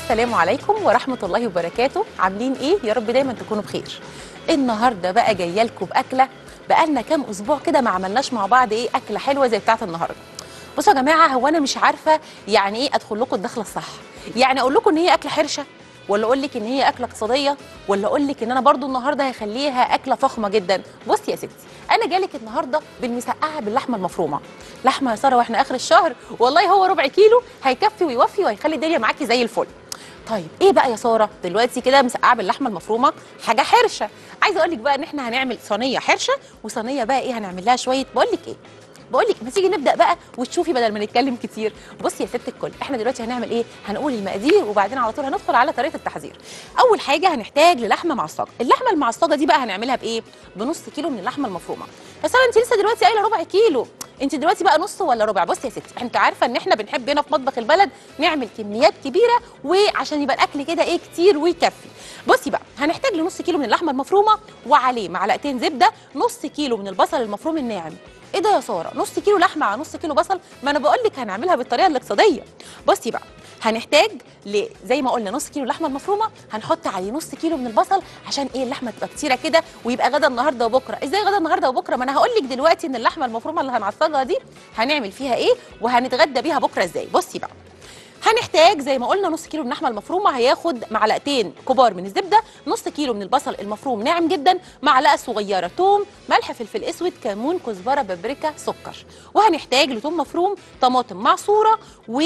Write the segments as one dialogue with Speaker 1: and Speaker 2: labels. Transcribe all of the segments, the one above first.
Speaker 1: السلام عليكم ورحمة الله وبركاته عاملين ايه يا رب دايما تكونوا بخير النهارده بقى جايه لكم باكله بقالنا كام اسبوع كده ما عملناش مع بعض ايه اكله حلوه زي بتاعه النهارده بصوا يا جماعه هو انا مش عارفه يعني ايه ادخل لكم الدخله الصح يعني اقول لكم ان هي اكله حرشه ولا اقول لك ان هي اكله اقتصاديه ولا اقول لك ان انا برضو النهارده هخليها اكله فخمه جدا بصي يا ستي انا جالك النهارده بالمسقعه باللحمه المفرومه لحمه يا ساره واحنا اخر الشهر والله هو ربع كيلو هيكفي ويوفي وهيخلي الدنيا معاكي زي الفل طيب ايه بقى يا ساره دلوقتي كده مسقعه باللحمه المفرومه حاجه حرشه عايزه اقول لك بقى ان احنا هنعمل صينيه حرشه وصينيه بقى ايه هنعمل لها شويه بقول لك ايه بقول لك ما تيجي نبدا بقى وتشوفي بدل ما نتكلم كتير بصي يا ست الكل احنا دلوقتي هنعمل ايه هنقول المقادير وبعدين على طول هندخل على طريقه التحضير اول حاجه هنحتاج للحمه معصجه اللحمه المعصجه دي بقى هنعملها بايه بنص كيلو من اللحمه المفرومه يا ساره انت لسه دلوقتي قايله ربع كيلو انت دلوقتي بقى نص ولا ربع بصي يا ستي انت عارفه ان احنا بنحب هنا في مطبخ البلد نعمل كميات كبيره وعشان يبقى الاكل كده ايه كتير ويكفي بصي بقى هنحتاج لنص كيلو من اللحمه المفرومه وعليه معلقتين زبده نص كيلو من البصل المفروم الناعم ايه ده يا ساره نص كيلو لحمه على نص كيلو بصل ما انا بقول لك هنعملها بالطريقه الاقتصاديه بصي بقى هنحتاج ل... زي ما قلنا نص كيلو لحمه المفرومه هنحط عليه نص كيلو من البصل عشان ايه اللحمه تبقى كتيره كده ويبقى غدا النهارده وبكره ازاي غدا النهارده وبكره ما انا هقول لك دلوقتي ان اللحمه المفرومه اللي هنعصجها دي هنعمل فيها ايه وهنتغدى بيها بكره ازاي بصي بقى هنحتاج زي ما قلنا نص كيلو من اللحمه المفرومه هياخد معلقتين كبار من الزبده نص كيلو من البصل المفروم ناعم جدا معلقه صغيره توم ملح فلفل اسود كمون كزبره بابريكا سكر وهنحتاج لتوم مفروم طماطم معصوره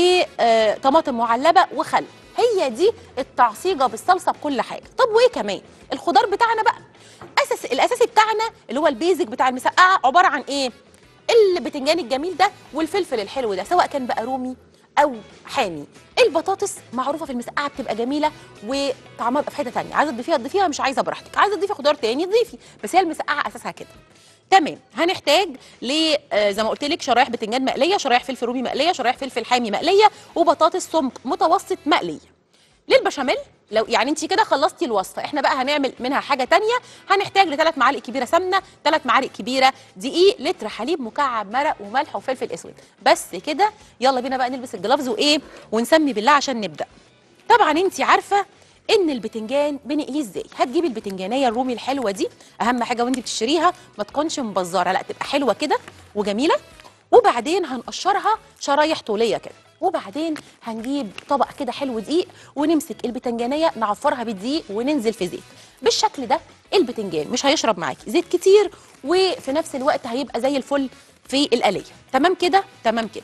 Speaker 1: وطماطم معلبه وخل هي دي التعصيجه بالصلصه بكل حاجه طب وايه كمان الخضار بتاعنا بقى اساس الاساسي بتاعنا اللي هو البيزك بتاع المسقعه عباره عن ايه البتنجان الجميل ده والفلفل الحلو ده سواء كان بقى رومي او حامي البطاطس معروفه في المسقعه بتبقى جميله وطعمها بيبقى في حته ثانيه عايزه تضيفيها تضيفيها مش عايزه براحتك عايزه تضيفي خضار تاني ضيفي بس هي المسقعه اساسها كده تمام هنحتاج ل آه، زي ما قلت لك شرايح بتنجان مقليه شرايح فلفل رومي مقليه شرايح فلفل حامي مقليه وبطاطس سمك متوسط مقليه للبشاميل لو يعني انت كده خلصتي الوصفه احنا بقى هنعمل منها حاجه تانية هنحتاج لثلاث معالق كبيره سمنه ثلاث معالق كبيره دقيق لتر حليب مكعب مرق وملح وفلفل اسود بس كده يلا بينا بقى نلبس الجلافز وايه ونسمي بالله عشان نبدا طبعا انت عارفه ان البتنجان بنقليه ازاي هتجيبي البتنجانيه الرومي الحلوه دي اهم حاجه وانت بتشتريها ما تكونش مبزره لا تبقى حلوه كده وجميله وبعدين هنقشرها شرايح طوليه كده وبعدين هنجيب طبق كده حلو دقيق ونمسك البتنجانيه نعفرها بالدقيق وننزل في زيت بالشكل ده البتنجان مش هيشرب معاكي زيت كتير وفي نفس الوقت هيبقى زي الفل في القليه تمام كده تمام كده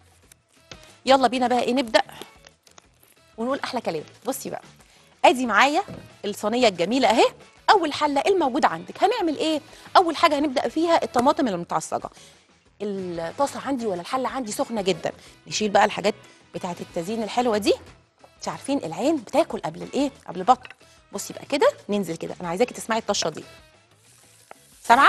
Speaker 1: يلا بينا بقى ايه نبدا ونقول احلى كلام بصي بقى ادي معايا الصينيه الجميله اهي اول حله الموجوده عندك هنعمل ايه اول حاجه هنبدا فيها الطماطم المتعصجه الطاسه عندي ولا الحله عندي سخنه جدا نشيل بقى الحاجات بتاعه التزيين الحلوه دي انت عارفين العين بتاكل قبل الايه قبل البطن بصي بقى كده ننزل كده انا عايزاكي تسمعي الطشه دي سامعه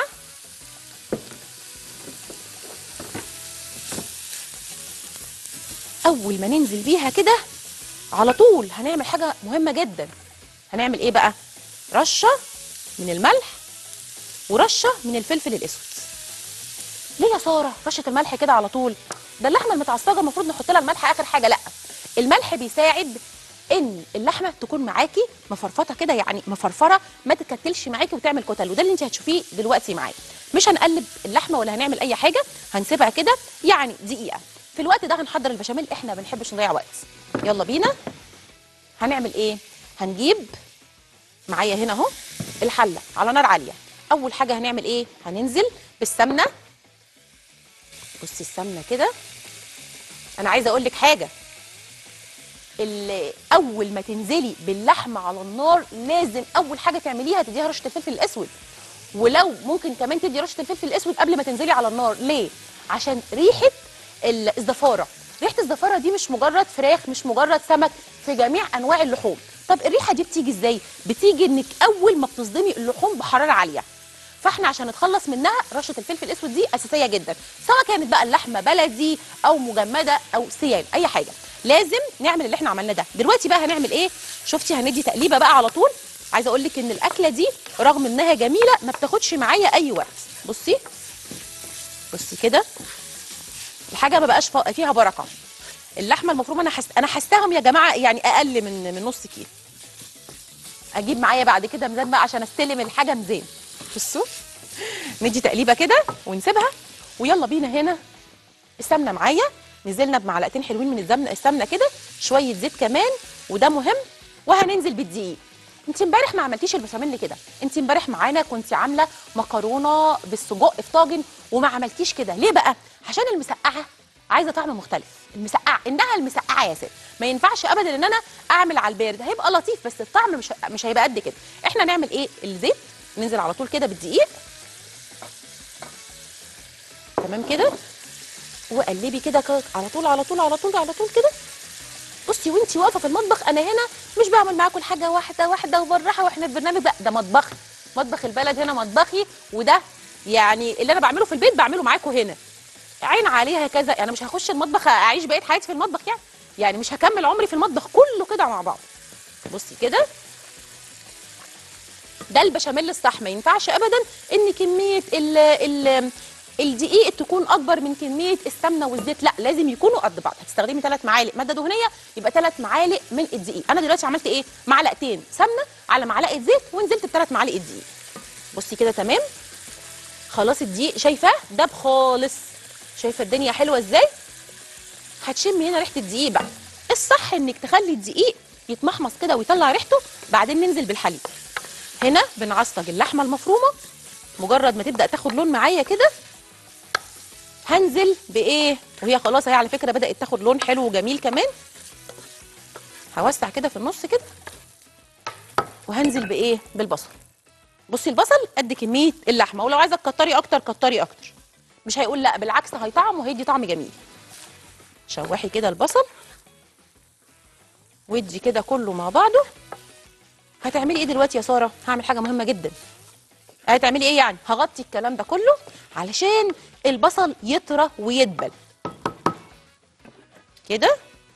Speaker 1: اول ما ننزل بيها كده على طول هنعمل حاجه مهمه جدا هنعمل ايه بقى رشه من الملح ورشه من الفلفل الاسود ليه يا ساره رشه الملح كده على طول ده اللحمه المتعصجه المفروض نحط لها الملح اخر حاجه لا الملح بيساعد ان اللحمه تكون معاكي مفرفطه كده يعني مفرفره ما تكتلش معاكي وتعمل كتل وده اللي انت هتشوفيه دلوقتي معايا مش هنقلب اللحمه ولا هنعمل اي حاجه هنسيبها كده يعني دقيقه في الوقت ده هنحضر البشاميل احنا ما بنحبش نضيع وقت يلا بينا هنعمل ايه هنجيب معايا هنا اهو الحله على نار عاليه اول حاجه هنعمل ايه هننزل بالسمنه بصي السمنه كده انا عايزه اقول لك حاجه اللي اول ما تنزلي باللحمه على النار لازم اول حاجه تعمليها تديها رشه الفلفل الاسود ولو ممكن كمان تدي رشه الفلفل الاسود قبل ما تنزلي على النار ليه عشان ريحه ال- الزفاره ريحه الزفاره دي مش مجرد فراخ مش مجرد سمك في جميع انواع اللحوم طب الريحه دي بتيجي ازاي بتيجي انك اول ما بتصدمي اللحوم بحراره عاليه فاحنا عشان نتخلص منها رشه الفلفل الاسود دي اساسيه جدا سواء كانت بقى اللحمه بلدي او مجمده او سيال اي حاجه لازم نعمل اللي احنا عملناه ده دلوقتي بقى هنعمل ايه شفتي هندي تقليبه بقى على طول عايزه اقول لك ان الاكله دي رغم انها جميله ما بتاخدش معايا اي وقت بصي بصي كده الحاجه ما بقاش فا- فيها بركه اللحمه المفرومه انا حس... انا حساهم يا جماعه يعني اقل من من نص كيلو اجيب معايا بعد كده ميزان بقى عشان استلم الحاجه ميزان بصوا ندي تقليبه كده ونسيبها ويلا بينا هنا السمنه معايا نزلنا بمعلقتين حلوين من الزمنه السمنه كده شويه زيت كمان وده مهم وهننزل بالدقيق انت امبارح ما عملتيش البشاميل كده انت امبارح معانا كنت عامله مكرونه بالسجق في طاجن وما عملتيش كده ليه بقى عشان المسقعه عايزه طعم مختلف المسقعه انها المسقعه يا ست ما ينفعش ابدا ان انا اعمل على البارد هيبقى لطيف بس الطعم مش مش هيبقى قد كده احنا نعمل ايه الزيت ننزل على طول كده بالدقيق تمام كده وقلبي كده ك- على طول على طول على طول على طول كده بصي وانتي واقفه في المطبخ انا هنا مش بعمل معاكم الحاجه واحده واحده وبالراحه واحنا في برنامج بقى ده مطبخي مطبخ البلد هنا مطبخي وده يعني اللي انا بعمله في البيت بعمله معاكم هنا عين عليها كذا انا مش هخش المطبخ اعيش بقيه حياتي في المطبخ يعني يعني مش هكمل عمري في المطبخ كله كده مع بعض بصي كده ده البشاميل الصح ما ينفعش ابدا ان كميه ال ال الدقيق تكون اكبر من كميه السمنه والزيت لا لازم يكونوا قد بعض هتستخدمي ثلاث معالق ماده دهنيه يبقى ثلاث معالق من الدقيق انا دلوقتي عملت ايه معلقتين سمنه على معلقه زيت ونزلت بثلاث معالق الدقيق بصي كده تمام خلاص الدقيق شايفاه داب خالص شايفه الدنيا حلوه ازاي هتشمي هنا ريحه الدقيق بقى الصح انك تخلي الدقيق يتمحمص كده ويطلع ريحته بعدين ننزل بالحليب هنا بنعصج اللحمه المفرومه مجرد ما تبدا تاخد لون معايا كده هنزل بايه وهي خلاص هي على فكره بدات تاخد لون حلو وجميل كمان هوسع كده في النص كده وهنزل بايه بالبصل بصي البصل قد كميه اللحمه ولو عايزه تكتري اكتر كتري اكتر مش هيقول لا بالعكس هيطعم وهيدي طعم جميل شوحي كده البصل وادي كده كله مع بعضه هتعملي ايه دلوقتي يا ساره هعمل حاجه مهمه جدا هتعملي ايه يعني هغطي الكلام ده كله علشان البصل يطرى ويدبل كده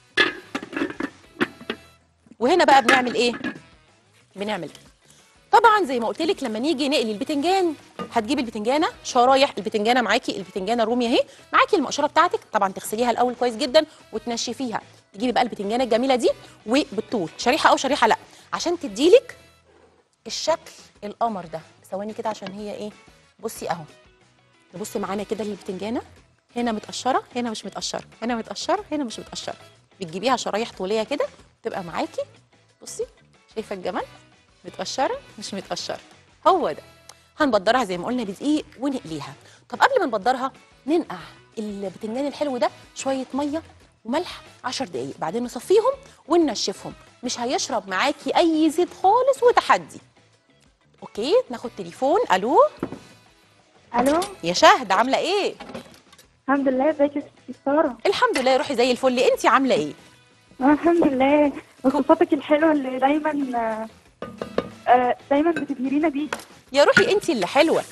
Speaker 1: وهنا بقى بنعمل ايه بنعمل كده طبعا زي ما قلت لك لما نيجي نقلي البتنجان هتجيبي البتنجانه شرايح البتنجانه معاكي البتنجانه الرومي اهي معاكي المقشره بتاعتك طبعا تغسليها الاول كويس جدا وتنشفيها تجيبي بقى البتنجانه الجميله دي وبالطول شريحه او شريحه لا عشان تديلك الشكل القمر ده ثواني كده عشان هي ايه بصي اهو نبص معانا كده للبتنجانه هنا متقشره هنا مش متقشره هنا متقشره هنا مش متقشره بتجيبيها شرايح طوليه كده تبقى معاكي بصي شايفه الجمال متقشره مش متقشره هو ده هنبدرها زي ما قلنا بدقيق ونقليها طب قبل ما نبدرها ننقع البتنجان الحلو ده شويه ميه وملح 10 دقايق بعدين نصفيهم وننشفهم مش هيشرب معاكي اي زيت خالص وتحدي اوكي ناخد تليفون الو
Speaker 2: الو
Speaker 1: يا شهد عامله ايه
Speaker 2: الحمد لله ازيك يا ستي ساره
Speaker 1: الحمد لله روحي زي الفل انت عامله ايه
Speaker 2: آه، الحمد لله وصفاتك الحلوه اللي دايما آه، آه، دايما بتبهرينا بيها
Speaker 1: يا روحي انت اللي حلوه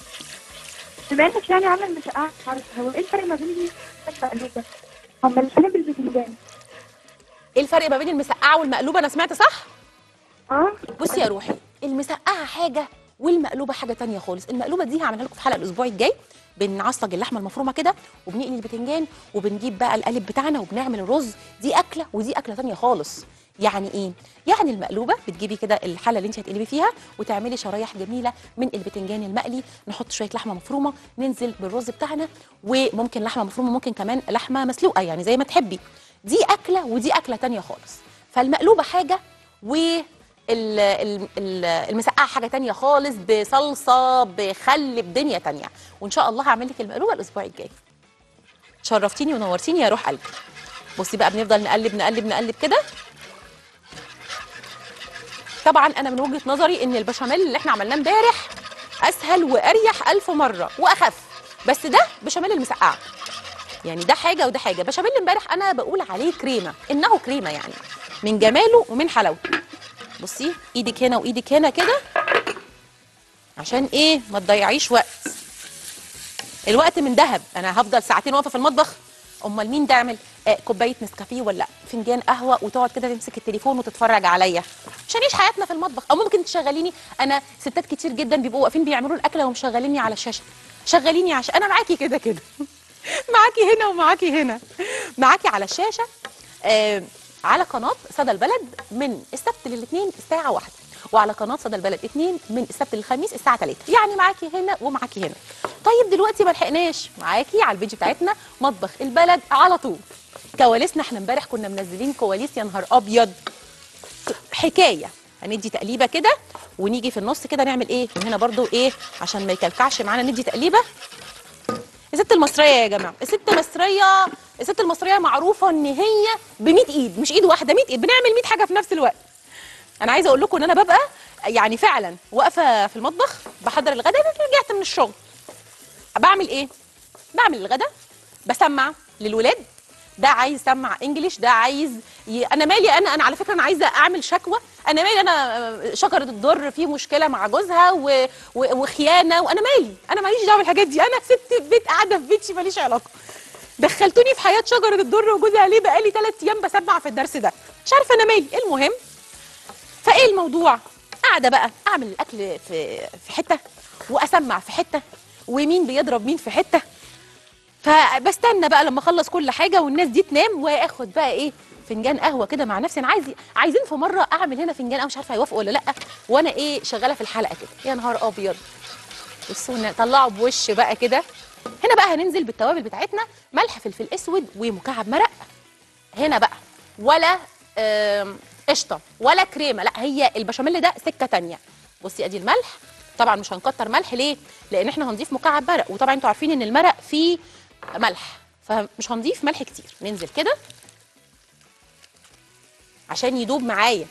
Speaker 2: بما انك يعني عامله المسقعه عارفه هو ايه الفرق ما بين دي والمقلوبه؟ هما الاثنين بالبتنجان
Speaker 1: ايه الفرق ما بين المسقعه والمقلوبه انا سمعت صح
Speaker 2: اه
Speaker 1: بصي يا روحي المسقعه حاجه والمقلوبه حاجه تانية خالص المقلوبه دي هعملها لكم في حلقه الاسبوع الجاي بنعصج اللحمه المفرومه كده وبنقلي البتنجان وبنجيب بقى القالب بتاعنا وبنعمل الرز دي اكله ودي اكله تانية خالص يعني ايه يعني المقلوبه بتجيبي كده الحله اللي انت هتقلبي فيها وتعملي شرايح جميله من البتنجان المقلي نحط شويه لحمه مفرومه ننزل بالرز بتاعنا وممكن لحمه مفرومه ممكن كمان لحمه مسلوقه يعني زي ما تحبي دي اكله ودي اكله تانية خالص فالمقلوبه حاجه و ال- ال- ال- المسقعه حاجه تانية خالص بصلصه بخل بدنيا تانية وان شاء الله هعمل لك المقلوبه الاسبوع الجاي شرفتيني ونورتيني يا روح قلبي بصي بقى بنفضل نقلب نقلب نقلب كده طبعا انا من وجهه نظري ان البشاميل اللي احنا عملناه امبارح اسهل واريح الف مره واخف بس ده بشاميل المسقعه يعني ده حاجه وده حاجه بشاميل امبارح انا بقول عليه كريمه انه كريمه يعني من جماله ومن حلاوته بصي ايدك هنا وايدك هنا كده عشان ايه ما تضيعيش وقت الوقت من ذهب انا هفضل ساعتين واقفه في المطبخ امال مين تعمل آه كوبايه نسكافيه ولا فنجان قهوه وتقعد كده تمسك التليفون وتتفرج عليا مش هنعيش حياتنا في المطبخ او ممكن تشغليني انا ستات كتير جدا بيبقوا واقفين بيعملوا الاكله ومشغليني على الشاشه شغليني عشان انا معاكي كده كده معاكي هنا ومعاكي هنا معاكي على الشاشه آه على قناه صدى البلد من السبت للاثنين الساعه واحدة وعلى قناه صدى البلد اثنين من السبت للخميس الساعه 3 يعني معاكي هنا ومعاكي هنا طيب دلوقتي ما لحقناش معاكي على البيج بتاعتنا مطبخ البلد على طول كواليسنا احنا امبارح كنا منزلين كواليس يا نهار ابيض حكايه هندي تقليبه كده ونيجي في النص كده نعمل ايه من هنا برضو ايه عشان ما يكلكعش معانا ندي تقليبه الست المصريه يا جماعه الست المصريه الست المصريه معروفه ان هي ب 100 ايد مش ايد واحده 100 ايد بنعمل 100 حاجه في نفس الوقت انا عايزه اقول لكم ان انا ببقى يعني فعلا واقفه في المطبخ بحضر الغداء رجعت من الشغل بعمل ايه بعمل الغدا بسمع للولاد ده عايز يسمع انجليش ده عايز ي... انا مالي انا انا على فكره انا عايزه اعمل شكوى انا مالي انا شجره الضر في مشكله مع جوزها و... و... وخيانه وانا مالي انا ماليش دعوه بالحاجات دي انا ست في بيت قاعده في بيتي ماليش علاقه دخلتوني في حياه شجره الضر وجوزي عليه بقالي ثلاث ايام بسمع في الدرس ده مش عارفه انا مالي المهم فايه الموضوع قاعده بقى اعمل الاكل في في حته واسمع في حته ومين بيضرب مين في حته فبستنى بقى لما اخلص كل حاجه والناس دي تنام واخد بقى ايه فنجان قهوه كده مع نفسي انا عايز عايزين في مره اعمل هنا فنجان قهوه مش عارفه هيوافقوا ولا لا وانا ايه شغاله في الحلقه كده يا نهار ابيض بصوا طلعوا بوش بقى كده هنا بقى هننزل بالتوابل بتاعتنا ملح فلفل اسود ومكعب مرق هنا بقى ولا آم، قشطه ولا كريمه لا هي البشاميل ده سكه تانية بصي ادي الملح طبعا مش هنكتر ملح ليه لان احنا هنضيف مكعب مرق وطبعا انتوا عارفين ان المرق فيه ملح فمش هنضيف ملح كتير ننزل كده عشان يدوب معايا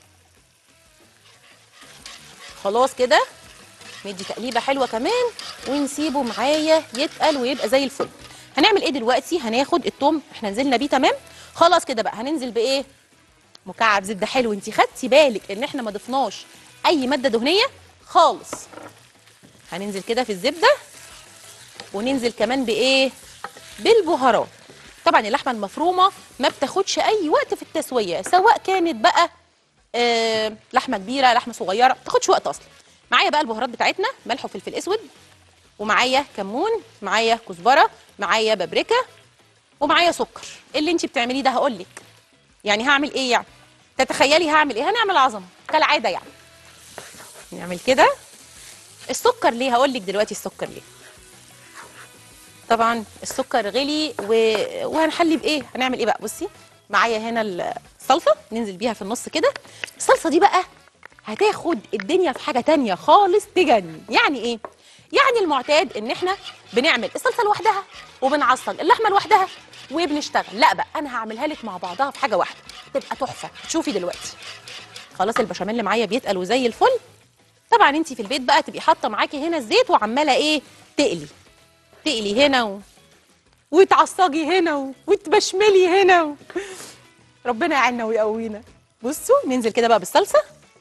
Speaker 1: خلاص كده ندي تقليبه حلوه كمان ونسيبه معايا يتقل ويبقى زي الفل هنعمل ايه دلوقتي هناخد التوم احنا نزلنا بيه تمام خلاص كده بقى هننزل بايه مكعب زبده حلو انت خدتي بالك ان احنا ما ضفناش اي ماده دهنيه خالص هننزل كده في الزبده وننزل كمان بايه بالبهارات طبعا اللحمه المفرومه ما بتاخدش اي وقت في التسويه سواء كانت بقى آه لحمه كبيره لحمه صغيره ما بتاخدش وقت اصلا معايا بقى البهارات بتاعتنا ملح وفلفل اسود ومعايا كمون معايا كزبره معايا بابريكا ومعايا سكر إيه اللي انت بتعمليه ده هقول لك يعني هعمل ايه يعني تتخيلي هعمل ايه هنعمل عظمه كالعاده يعني نعمل كده السكر ليه هقول لك دلوقتي السكر ليه طبعا السكر غلي و... وهنحلي بايه هنعمل ايه بقى بصي معايا هنا الصلصه ننزل بيها في النص كده الصلصه دي بقى هتاخد الدنيا في حاجه تانية خالص تجنن يعني ايه يعني المعتاد ان احنا بنعمل الصلصه لوحدها وبنعصج اللحمه لوحدها وبنشتغل لا بقى انا هعملها لك مع بعضها في حاجه واحده تبقى تحفه شوفي دلوقتي خلاص البشاميل اللي معايا بيتقل وزي الفل طبعا انت في البيت بقى تبقي حاطه معاكي هنا الزيت وعماله ايه تقلي تقلي هنا و... وتعصجي هنا و... وتبشملي هنا و... ربنا يعيننا ويقوينا بصوا ننزل كده بقى بالصلصه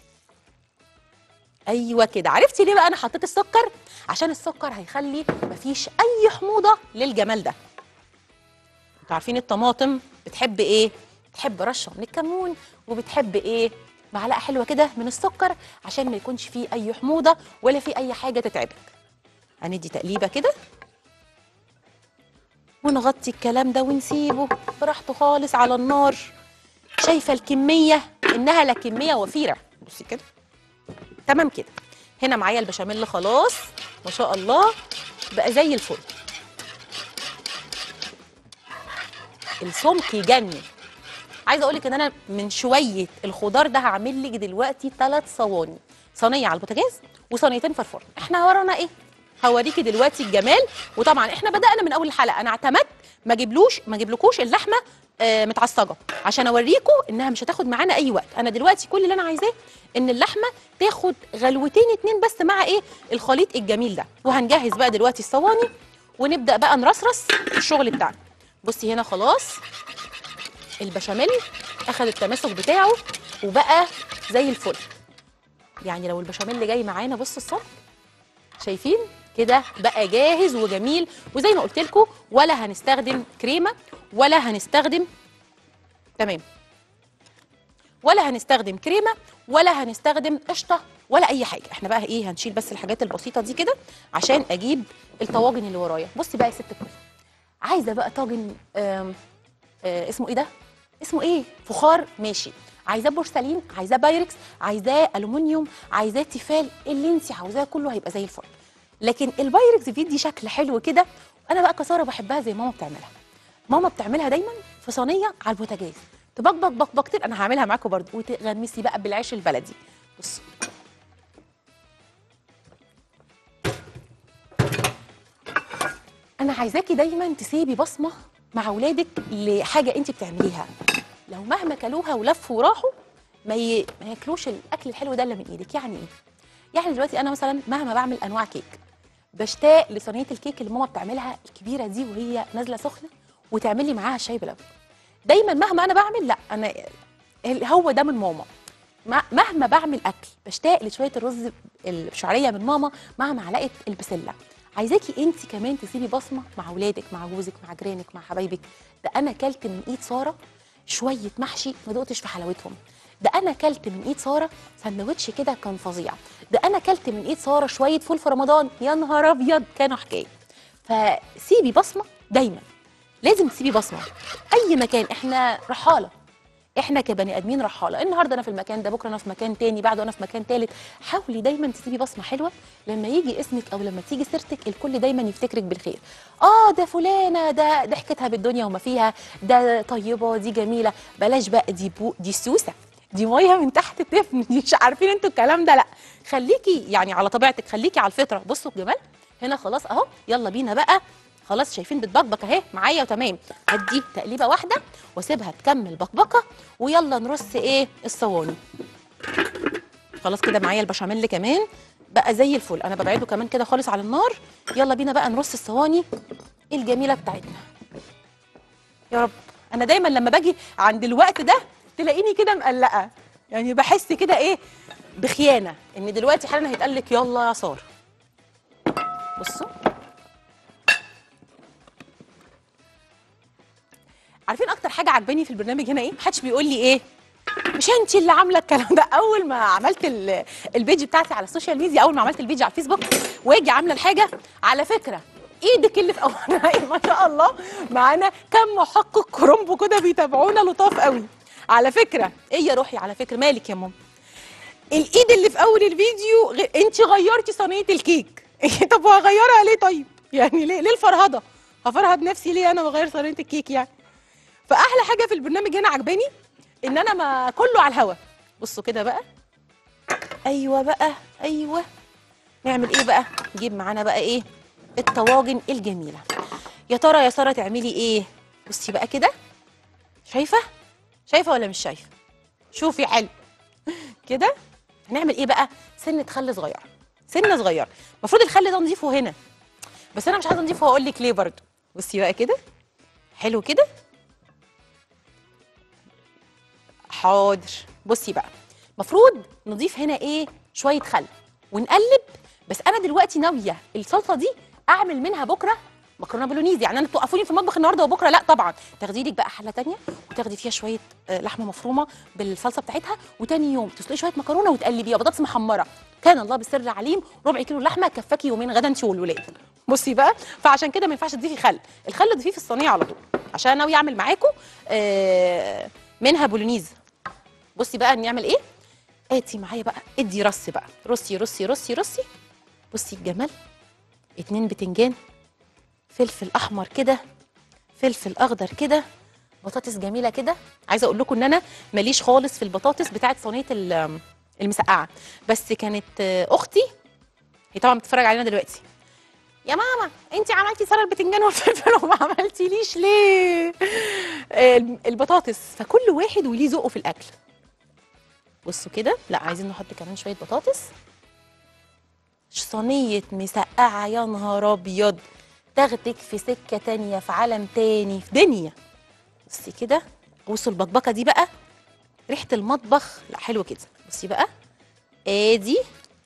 Speaker 1: ايوه كده عرفتي ليه بقى انا حطيت السكر عشان السكر هيخلي مفيش اي حموضه للجمال ده انتوا عارفين الطماطم بتحب ايه بتحب رشه من الكمون وبتحب ايه معلقه حلوه كده من السكر عشان ما يكونش فيه اي حموضه ولا فيه اي حاجه تتعبك هندي تقليبه كده ونغطي الكلام ده ونسيبه براحته خالص على النار شايفه الكميه انها لا كميه وفيره بصي كده تمام كده هنا معايا البشاميل خلاص ما شاء الله بقى زي الفل السمك يجنن عايزه اقول لك ان انا من شويه الخضار ده هعمل لك دلوقتي ثلاث صواني صينيه على البوتاجاز وصينيتين في الفرن احنا ورانا ايه هوريكي دلوقتي الجمال وطبعا احنا بدانا من اول الحلقه انا اعتمدت ما اجيبلوش ما اجيبلكوش اللحمه آه متعصجه عشان اوريكم انها مش هتاخد معانا اي وقت انا دلوقتي كل اللي انا عايزاه ان اللحمه تاخد غلوتين اتنين بس مع ايه الخليط الجميل ده وهنجهز بقى دلوقتي الصواني ونبدا بقى نرصرص في الشغل بتاعنا بصي هنا خلاص البشاميل اخد التماسك بتاعه وبقى زي الفل يعني لو البشاميل جاي معانا بص الصف شايفين كده بقى جاهز وجميل وزي ما قلت لكم ولا هنستخدم كريمه ولا هنستخدم تمام ولا هنستخدم كريمه ولا هنستخدم قشطه ولا اي حاجه احنا بقى ايه هنشيل بس الحاجات البسيطه دي كده عشان اجيب الطواجن اللي ورايا بصي بقى يا ست الكل عايزه بقى طاجن آم، آه اسمه ايه ده اسمه ايه فخار ماشي عايزاه بورسلين عايزاه بايركس عايزاه الومنيوم عايزاه تيفال اللي انت عاوزاه كله هيبقى زي الفل لكن البايركس بيدي شكل حلو كده انا بقى كساره بحبها زي ماما بتعملها ماما بتعملها دايما في صينيه على البوتاجاز تبقبق بقبقتين انا هعملها معاكم برضو وتغمسي بقى بالعيش البلدي بصوا انا عايزاكي دايما تسيبي بصمه مع اولادك لحاجه انت بتعمليها لو مهما كلوها ولفوا وراحوا ما, ي... ما ياكلوش الاكل الحلو ده الا من ايدك يعني ايه يعني دلوقتي انا مثلا مهما بعمل انواع كيك بشتاق لصينيه الكيك اللي ماما بتعملها الكبيره دي وهي نازله سخنه وتعملي معاها الشاي بلبن دايما مهما انا بعمل لا انا هو ده من ماما ما- مهما بعمل اكل بشتاق لشويه الرز الشعريه من ماما مع معلقه البسله عايزاكي انت كمان تسيبي بصمه مع اولادك مع جوزك مع جيرانك مع حبايبك ده انا كلت من ايد ساره شويه محشي ما دقتش في حلاوتهم ده انا كلت من ايد ساره سندوتش كده كان فظيع ده انا كلت من ايد ساره شويه فول في رمضان يا نهار ابيض كانوا حكايه فسيبي بصمه دايما لازم تسيبي بصمه اي مكان احنا رحاله احنا كبني ادمين رحاله النهارده انا في المكان ده بكره انا في مكان تاني بعده انا في مكان تالت حاولي دايما تسيبي بصمه حلوه لما يجي اسمك او لما تيجي سيرتك الكل دايما يفتكرك بالخير اه ده فلانه ده ضحكتها بالدنيا وما فيها ده طيبه دي جميله بلاش بقى دي بو دي سوسه دي ميه من تحت تفن دي مش عارفين انتوا الكلام ده لا خليكي يعني على طبيعتك خليكي على الفطره بصوا الجمال هنا خلاص اهو يلا بينا بقى خلاص شايفين بتبقبق اهي معايا وتمام هدي تقليبه واحده واسيبها تكمل بقبقه ويلا نرص ايه الصواني خلاص كده معايا البشاميل كمان بقى زي الفل انا ببعده كمان كده خالص على النار يلا بينا بقى نرص الصواني الجميله بتاعتنا يا رب انا دايما لما باجي عند الوقت ده تلاقيني كده مقلقه يعني بحس كده ايه بخيانه ان دلوقتي حالا هيتقال لك يلا يا ساره بصوا عارفين اكتر حاجه عجباني في البرنامج هنا ايه محدش بيقول لي ايه مش انت اللي عامله الكلام ده اول ما عملت ال- البيج بتاعتي على السوشيال ميديا اول ما عملت البيج على الفيسبوك واجي عامله الحاجه على فكره ايدك اللي في اولها إيه ما شاء الله معانا كم محقق كرومبو كده بيتابعونا لطاف قوي على فكره ايه يا روحي على فكره مالك يا ماما الايد اللي في اول الفيديو غ... انت غيرتي صينيه الكيك طب وهغيرها ليه طيب يعني ليه ليه الفرهده هفرهد نفسي ليه انا بغير صينيه الكيك يعني فاحلى حاجه في البرنامج هنا عجباني ان انا ما كله على الهوا بصوا كده بقى ايوه بقى ايوه نعمل ايه بقى نجيب معانا بقى ايه الطواجن الجميله يا ترى يا ساره تعملي ايه بصي بقى كده شايفه شايفه ولا مش شايفه شوفي حلو كده هنعمل ايه بقى سنه خل صغيره سنه صغيره المفروض الخل ده نضيفه هنا بس انا مش عايزه اضيفه واقول لك ليه برضه بصي بقى كده حلو كده حاضر بصي بقى المفروض نضيف هنا ايه شويه خل ونقلب بس انا دلوقتي ناويه الصلصه دي اعمل منها بكره مكرونه بولونيز يعني انا توقفوني في المطبخ النهارده وبكره لا طبعا تاخدي لك بقى حله تانية وتاخدي فيها شويه آه، لحمه مفرومه بالصلصه بتاعتها وتاني يوم تسلقي شويه مكرونه وتقلبيها بطاطس محمره كان الله بالسر عليم ربع كيلو لحمه كفاكي يومين غدا انت والولاد بصي بقى فعشان كده ما ينفعش تضيفي خل الخل ضيفيه في الصينيه على طول عشان انا ناويه اعمل معاكم آه، منها بولونيز بصي بقى نعمل ايه اتي معايا بقى ادي رص بقى رصي رصي رصي رصي بصي الجمال اتنين بتنجان فلفل احمر كده فلفل اخضر كده بطاطس جميله كده عايزه اقول لكم ان انا ماليش خالص في البطاطس بتاعه صينيه ال- المسقعه بس كانت آه، اختي هي طبعا بتتفرج علينا دلوقتي يا ماما انت عملتي سلطه البتنجان والفلفل وما عملتيليش ليه آه، البطاطس فكل واحد وليه ذوقه في الاكل بصوا كده لا عايزين نحط كمان شويه بطاطس صينيه مسقعه يا نهار ابيض تاخدك في سكه تانية في عالم تاني في دنيا بصي كده بصوا البكبكه دي بقى ريحه المطبخ لا حلو كده بصي بقى ادي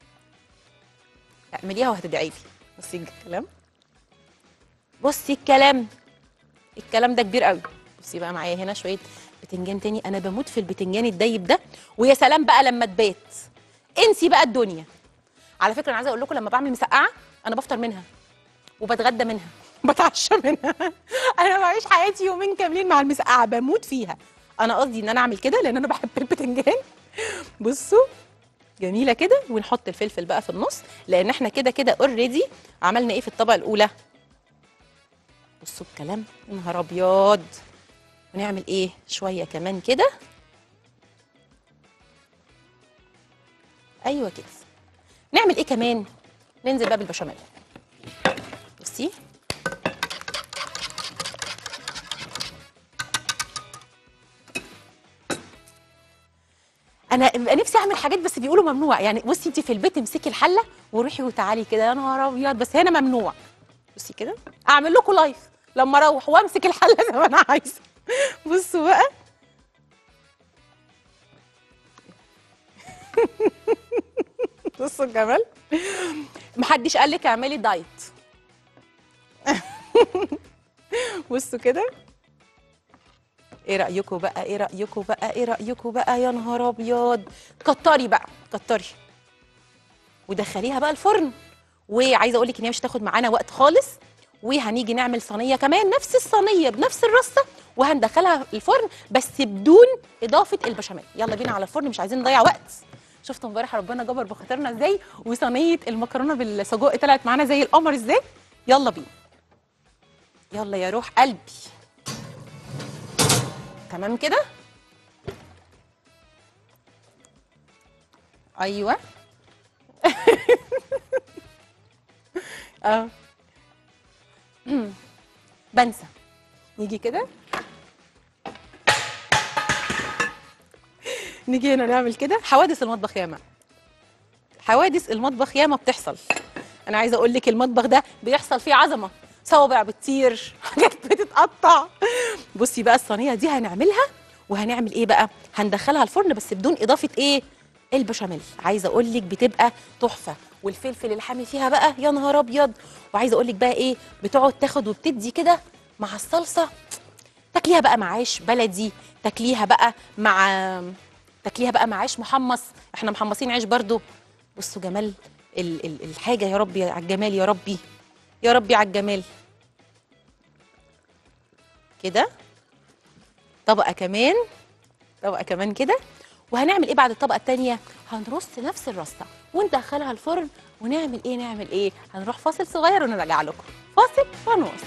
Speaker 1: اعمليها وهتدعي لي بصي الكلام بصي الكلام الكلام ده كبير قوي بصي بقى معايا هنا شويه بتنجان تاني انا بموت في البتنجان الدايب ده ويا سلام بقى لما تبات انسي بقى الدنيا على فكره انا عايزه اقول لكم لما بعمل مسقعه انا بفطر منها وبتغدى منها بتعشى منها انا بعيش حياتي يومين كاملين مع المسقعه بموت فيها انا قصدي ان انا اعمل كده لان انا بحب البتنجان بصوا جميله كده ونحط الفلفل بقى في النص لان احنا كده كده اوريدي عملنا ايه في الطبقه الاولى بصوا الكلام يا نهار ابيض ونعمل ايه شويه كمان كده ايوه كده نعمل ايه كمان ننزل بقى بالبشاميل بصي انا بيبقى نفسي اعمل حاجات بس بيقولوا ممنوع يعني بصي انت في البيت امسكي الحله وروحي وتعالي كده يا نهار ابيض بس هنا ممنوع بصي كده اعمل لكم لايف لما اروح وامسك الحله زي ما انا عايزه بصوا بقى بصوا الجمال محدش قال لك اعملي دايت بصوا كده ايه رايكم بقى ايه رايكم بقى ايه رايكم بقى يا نهار ابيض كتري بقى كتري ودخليها بقى الفرن وعايزه اقول لك ان هي مش هتاخد معانا وقت خالص وهنيجي نعمل صينيه كمان نفس الصينيه بنفس الرصه وهندخلها الفرن بس بدون اضافه البشاميل يلا بينا على الفرن مش عايزين نضيع وقت شفتوا امبارح ربنا جبر بخاطرنا ازاي وصينيه المكرونه بالسجق طلعت معانا زي القمر ازاي يلا بينا يلا يا روح قلبي تمام كده ايوه اه بنسى نيجي كده نيجي هنا نعمل كده حوادث المطبخ ياما حوادث المطبخ ياما بتحصل انا عايزه اقول لك المطبخ ده بيحصل فيه عظمه صوابع بتطير حاجات بتتقطع بصي بقى الصينيه دي هنعملها وهنعمل ايه بقى هندخلها الفرن بس بدون اضافه ايه البشاميل عايزه اقول لك بتبقى تحفه والفلفل الحامي فيها بقى يا نهار ابيض وعايزه اقول لك بقى ايه بتقعد تاخد وبتدي كده مع الصلصه تاكليها بقى مع عيش بلدي تاكليها بقى مع تاكليها بقى مع عيش محمص احنا محمصين عيش برضو بصوا جمال ال ال الحاجه يا ربي على الجمال يا ربي يا ربي على الجمال كده طبقه كمان طبقه كمان كده وهنعمل ايه بعد الطبقه الثانيه هنرص نفس الرصه وندخلها الفرن ونعمل ايه نعمل ايه هنروح فاصل صغير ونرجع لكم فاصل ونواصل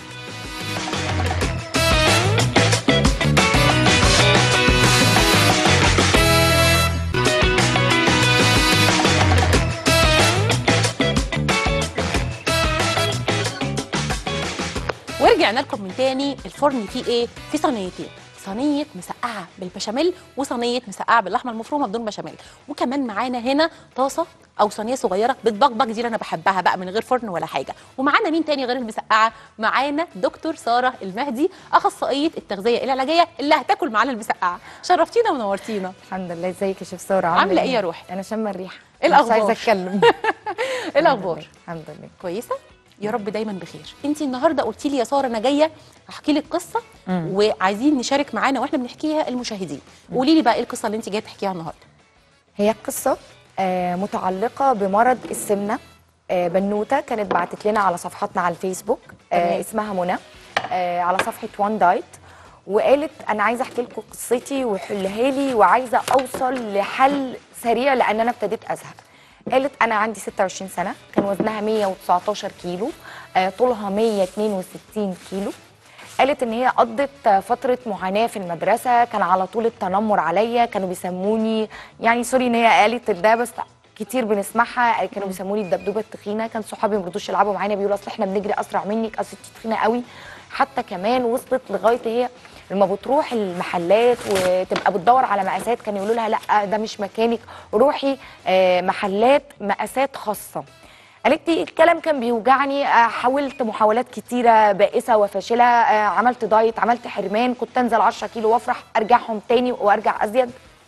Speaker 1: ورجعنا لكم من تاني الفرن فيه ايه في صينيتين صينيه مسقعه بالبشاميل وصينيه مسقعه باللحمه المفرومه بدون بشاميل وكمان معانا هنا طاسه او صينيه صغيره بتبقبق دي اللي انا بحبها بقى من غير فرن ولا حاجه ومعانا مين تاني غير المسقعه معانا دكتور ساره المهدي اخصائيه التغذيه العلاجيه اللي هتاكل معانا المسقعه شرفتينا ونورتينا
Speaker 3: الحمد لله ازيك يا شيف ساره
Speaker 1: عاملة إيه يا روحي؟
Speaker 3: انا شامه الريحه
Speaker 1: إيه
Speaker 3: مش
Speaker 1: الأخبار؟
Speaker 3: عايزه اتكلم
Speaker 1: ايه الاخبار
Speaker 3: الحمد لله
Speaker 1: كويسه يا رب دايما بخير انت النهارده قلتي لي يا ساره انا جايه احكي لك قصه وعايزين نشارك معانا واحنا بنحكيها المشاهدين قولي لي بقى ايه القصه اللي انت جايه تحكيها النهارده
Speaker 3: هي قصه آه، متعلقه بمرض السمنه آه، بنوته كانت بعتت لنا على صفحاتنا على الفيسبوك آه،
Speaker 1: تمام.
Speaker 3: اسمها منى آه، على صفحه وان دايت وقالت انا عايزه احكي لكم قصتي وحلها لي وعايزه اوصل لحل سريع لان انا ابتديت ازهق قالت انا عندي 26 سنه كان وزنها 119 كيلو آه، طولها 162 كيلو قالت ان هي قضت فتره معاناه في المدرسه كان على طول التنمر عليا كانوا بيسموني يعني سوري ان هي قالت ده بس كتير بنسمعها كانوا بيسموني الدبدوبه التخينه كان صحابي ما رضوش يلعبوا معانا بيقولوا اصل احنا بنجري اسرع منك اصل انت تخينه قوي حتى كمان وصلت لغايه هي لما بتروح المحلات وتبقى بتدور على مقاسات كانوا يقولوا لها لا ده مش مكانك روحي آه، محلات مقاسات خاصه قالت لي الكلام كان بيوجعني آه، حاولت محاولات كتيره بائسه وفاشله آه، عملت دايت عملت حرمان كنت انزل 10 كيلو وافرح ارجعهم تاني وارجع ازيد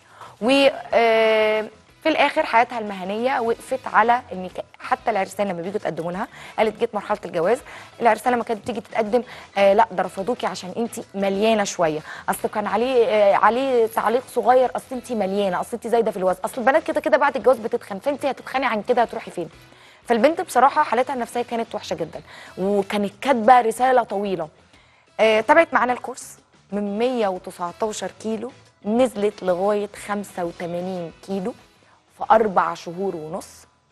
Speaker 3: وفي الاخر حياتها المهنيه وقفت على ان ك- حتى العرسان لما بيجوا يتقدموا لها قالت جيت مرحله الجواز العرسان لما كانت بتيجي تتقدم آه لا ده رفضوكي عشان انت مليانه شويه اصل كان عليه آه عليه تعليق صغير اصل انت مليانه اصل انت زايده في الوزن اصل البنات كده كده بعد الجواز بتتخن فانت هتتخني عن كده هتروحي فين فالبنت بصراحه حالتها النفسيه كانت وحشه جدا وكانت كاتبه رساله طويله آه، تابعت معانا الكورس من 119 كيلو نزلت لغايه 85 كيلو في اربع شهور ونص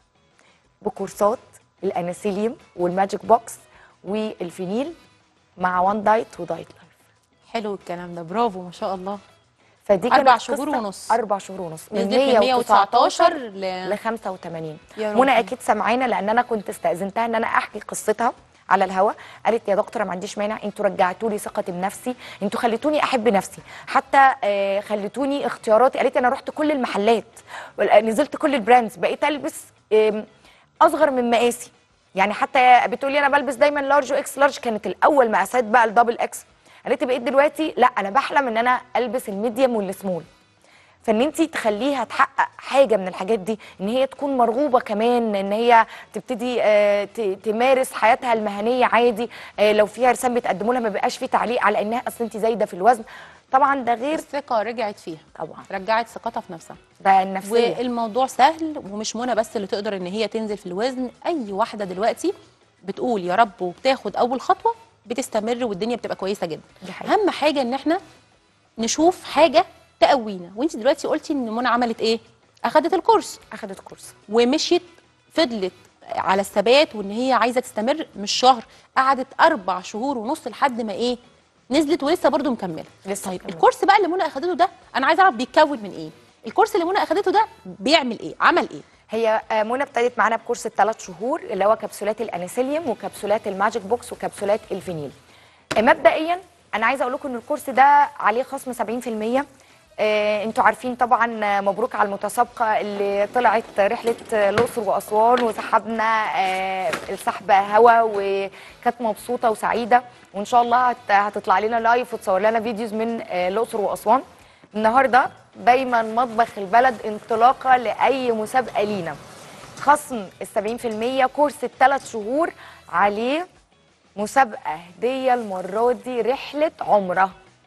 Speaker 3: بكورسات الاناسيليوم والماجيك بوكس والفينيل مع وان دايت ودايت لايف
Speaker 1: حلو الكلام ده برافو ما شاء الله
Speaker 3: فدي
Speaker 1: أربع
Speaker 3: كانت
Speaker 1: شهور
Speaker 3: قصة-
Speaker 1: ونص.
Speaker 3: اربع شهور ونص
Speaker 1: نزلت من 119 ل-
Speaker 3: ل 85
Speaker 1: يا
Speaker 3: منى
Speaker 1: رب.
Speaker 3: اكيد سامعانا لان انا كنت استاذنتها ان انا احكي قصتها على الهوا قالت يا دكتوره ما عنديش مانع انتوا رجعتوا لي ثقتي بنفسي انتوا خليتوني احب نفسي حتى آه، خليتوني اختياراتي قالت انا رحت كل المحلات نزلت كل البراندز بقيت البس آم، اصغر من مقاسي يعني حتى بتقولي انا بلبس دايما لارج واكس لارج كانت الاول مقاسات بقى الدبل اكس قالت لي بقيت دلوقتي لا انا بحلم ان انا البس الميديم والسمول فان انت تخليها تحقق حاجه من الحاجات دي ان هي تكون مرغوبه كمان ان هي تبتدي آه، ت- تمارس حياتها المهنيه عادي آه، لو فيها رسام بتقدموا لها ما بيبقاش في تعليق على انها اصل انت زايده في الوزن طبعا ده غير
Speaker 1: الثقه رجعت فيها
Speaker 3: طبعا
Speaker 1: رجعت ثقتها في نفسها
Speaker 3: ده النفسيه
Speaker 1: والموضوع سهل ومش منى بس اللي تقدر ان هي تنزل في الوزن اي واحده دلوقتي بتقول يا رب وبتاخد اول خطوه بتستمر والدنيا بتبقى كويسه جدا
Speaker 3: دي حقيقة.
Speaker 1: اهم حاجه ان احنا نشوف حاجه تقوينا وانت دلوقتي قلتي ان منى عملت ايه اخدت الكورس
Speaker 3: اخدت كورس
Speaker 1: ومشيت فضلت على الثبات وان هي عايزه تستمر مش شهر قعدت اربع شهور ونص لحد ما ايه نزلت ولسه برضو مكمله
Speaker 3: لسه
Speaker 1: طيب
Speaker 3: مكملة.
Speaker 1: الكورس بقى اللي منى اخدته ده انا عايزه اعرف بيتكون من ايه الكورس اللي منى اخدته ده بيعمل ايه عمل ايه
Speaker 3: هي آه، منى ابتدت معانا بكورس الثلاث شهور اللي هو كبسولات الانسيليوم وكبسولات الماجيك بوكس وكبسولات الفينيل آه، مبدئيا انا عايزه اقول لكم ان الكورس ده عليه خصم 70% آه، انتوا عارفين طبعا آه، مبروك على المتسابقه اللي طلعت رحله آه، الاقصر واسوان وسحبنا آه، السحب هوا وكانت مبسوطه وسعيده وان شاء الله هت- هتطلع لنا لايف وتصور لنا فيديوز من آه، الاقصر واسوان النهارده دايما مطبخ البلد انطلاقه لاي مسابقه لينا خصم ال 70% كورس الثلاث شهور عليه مسابقه هديه المره دي رحله عمره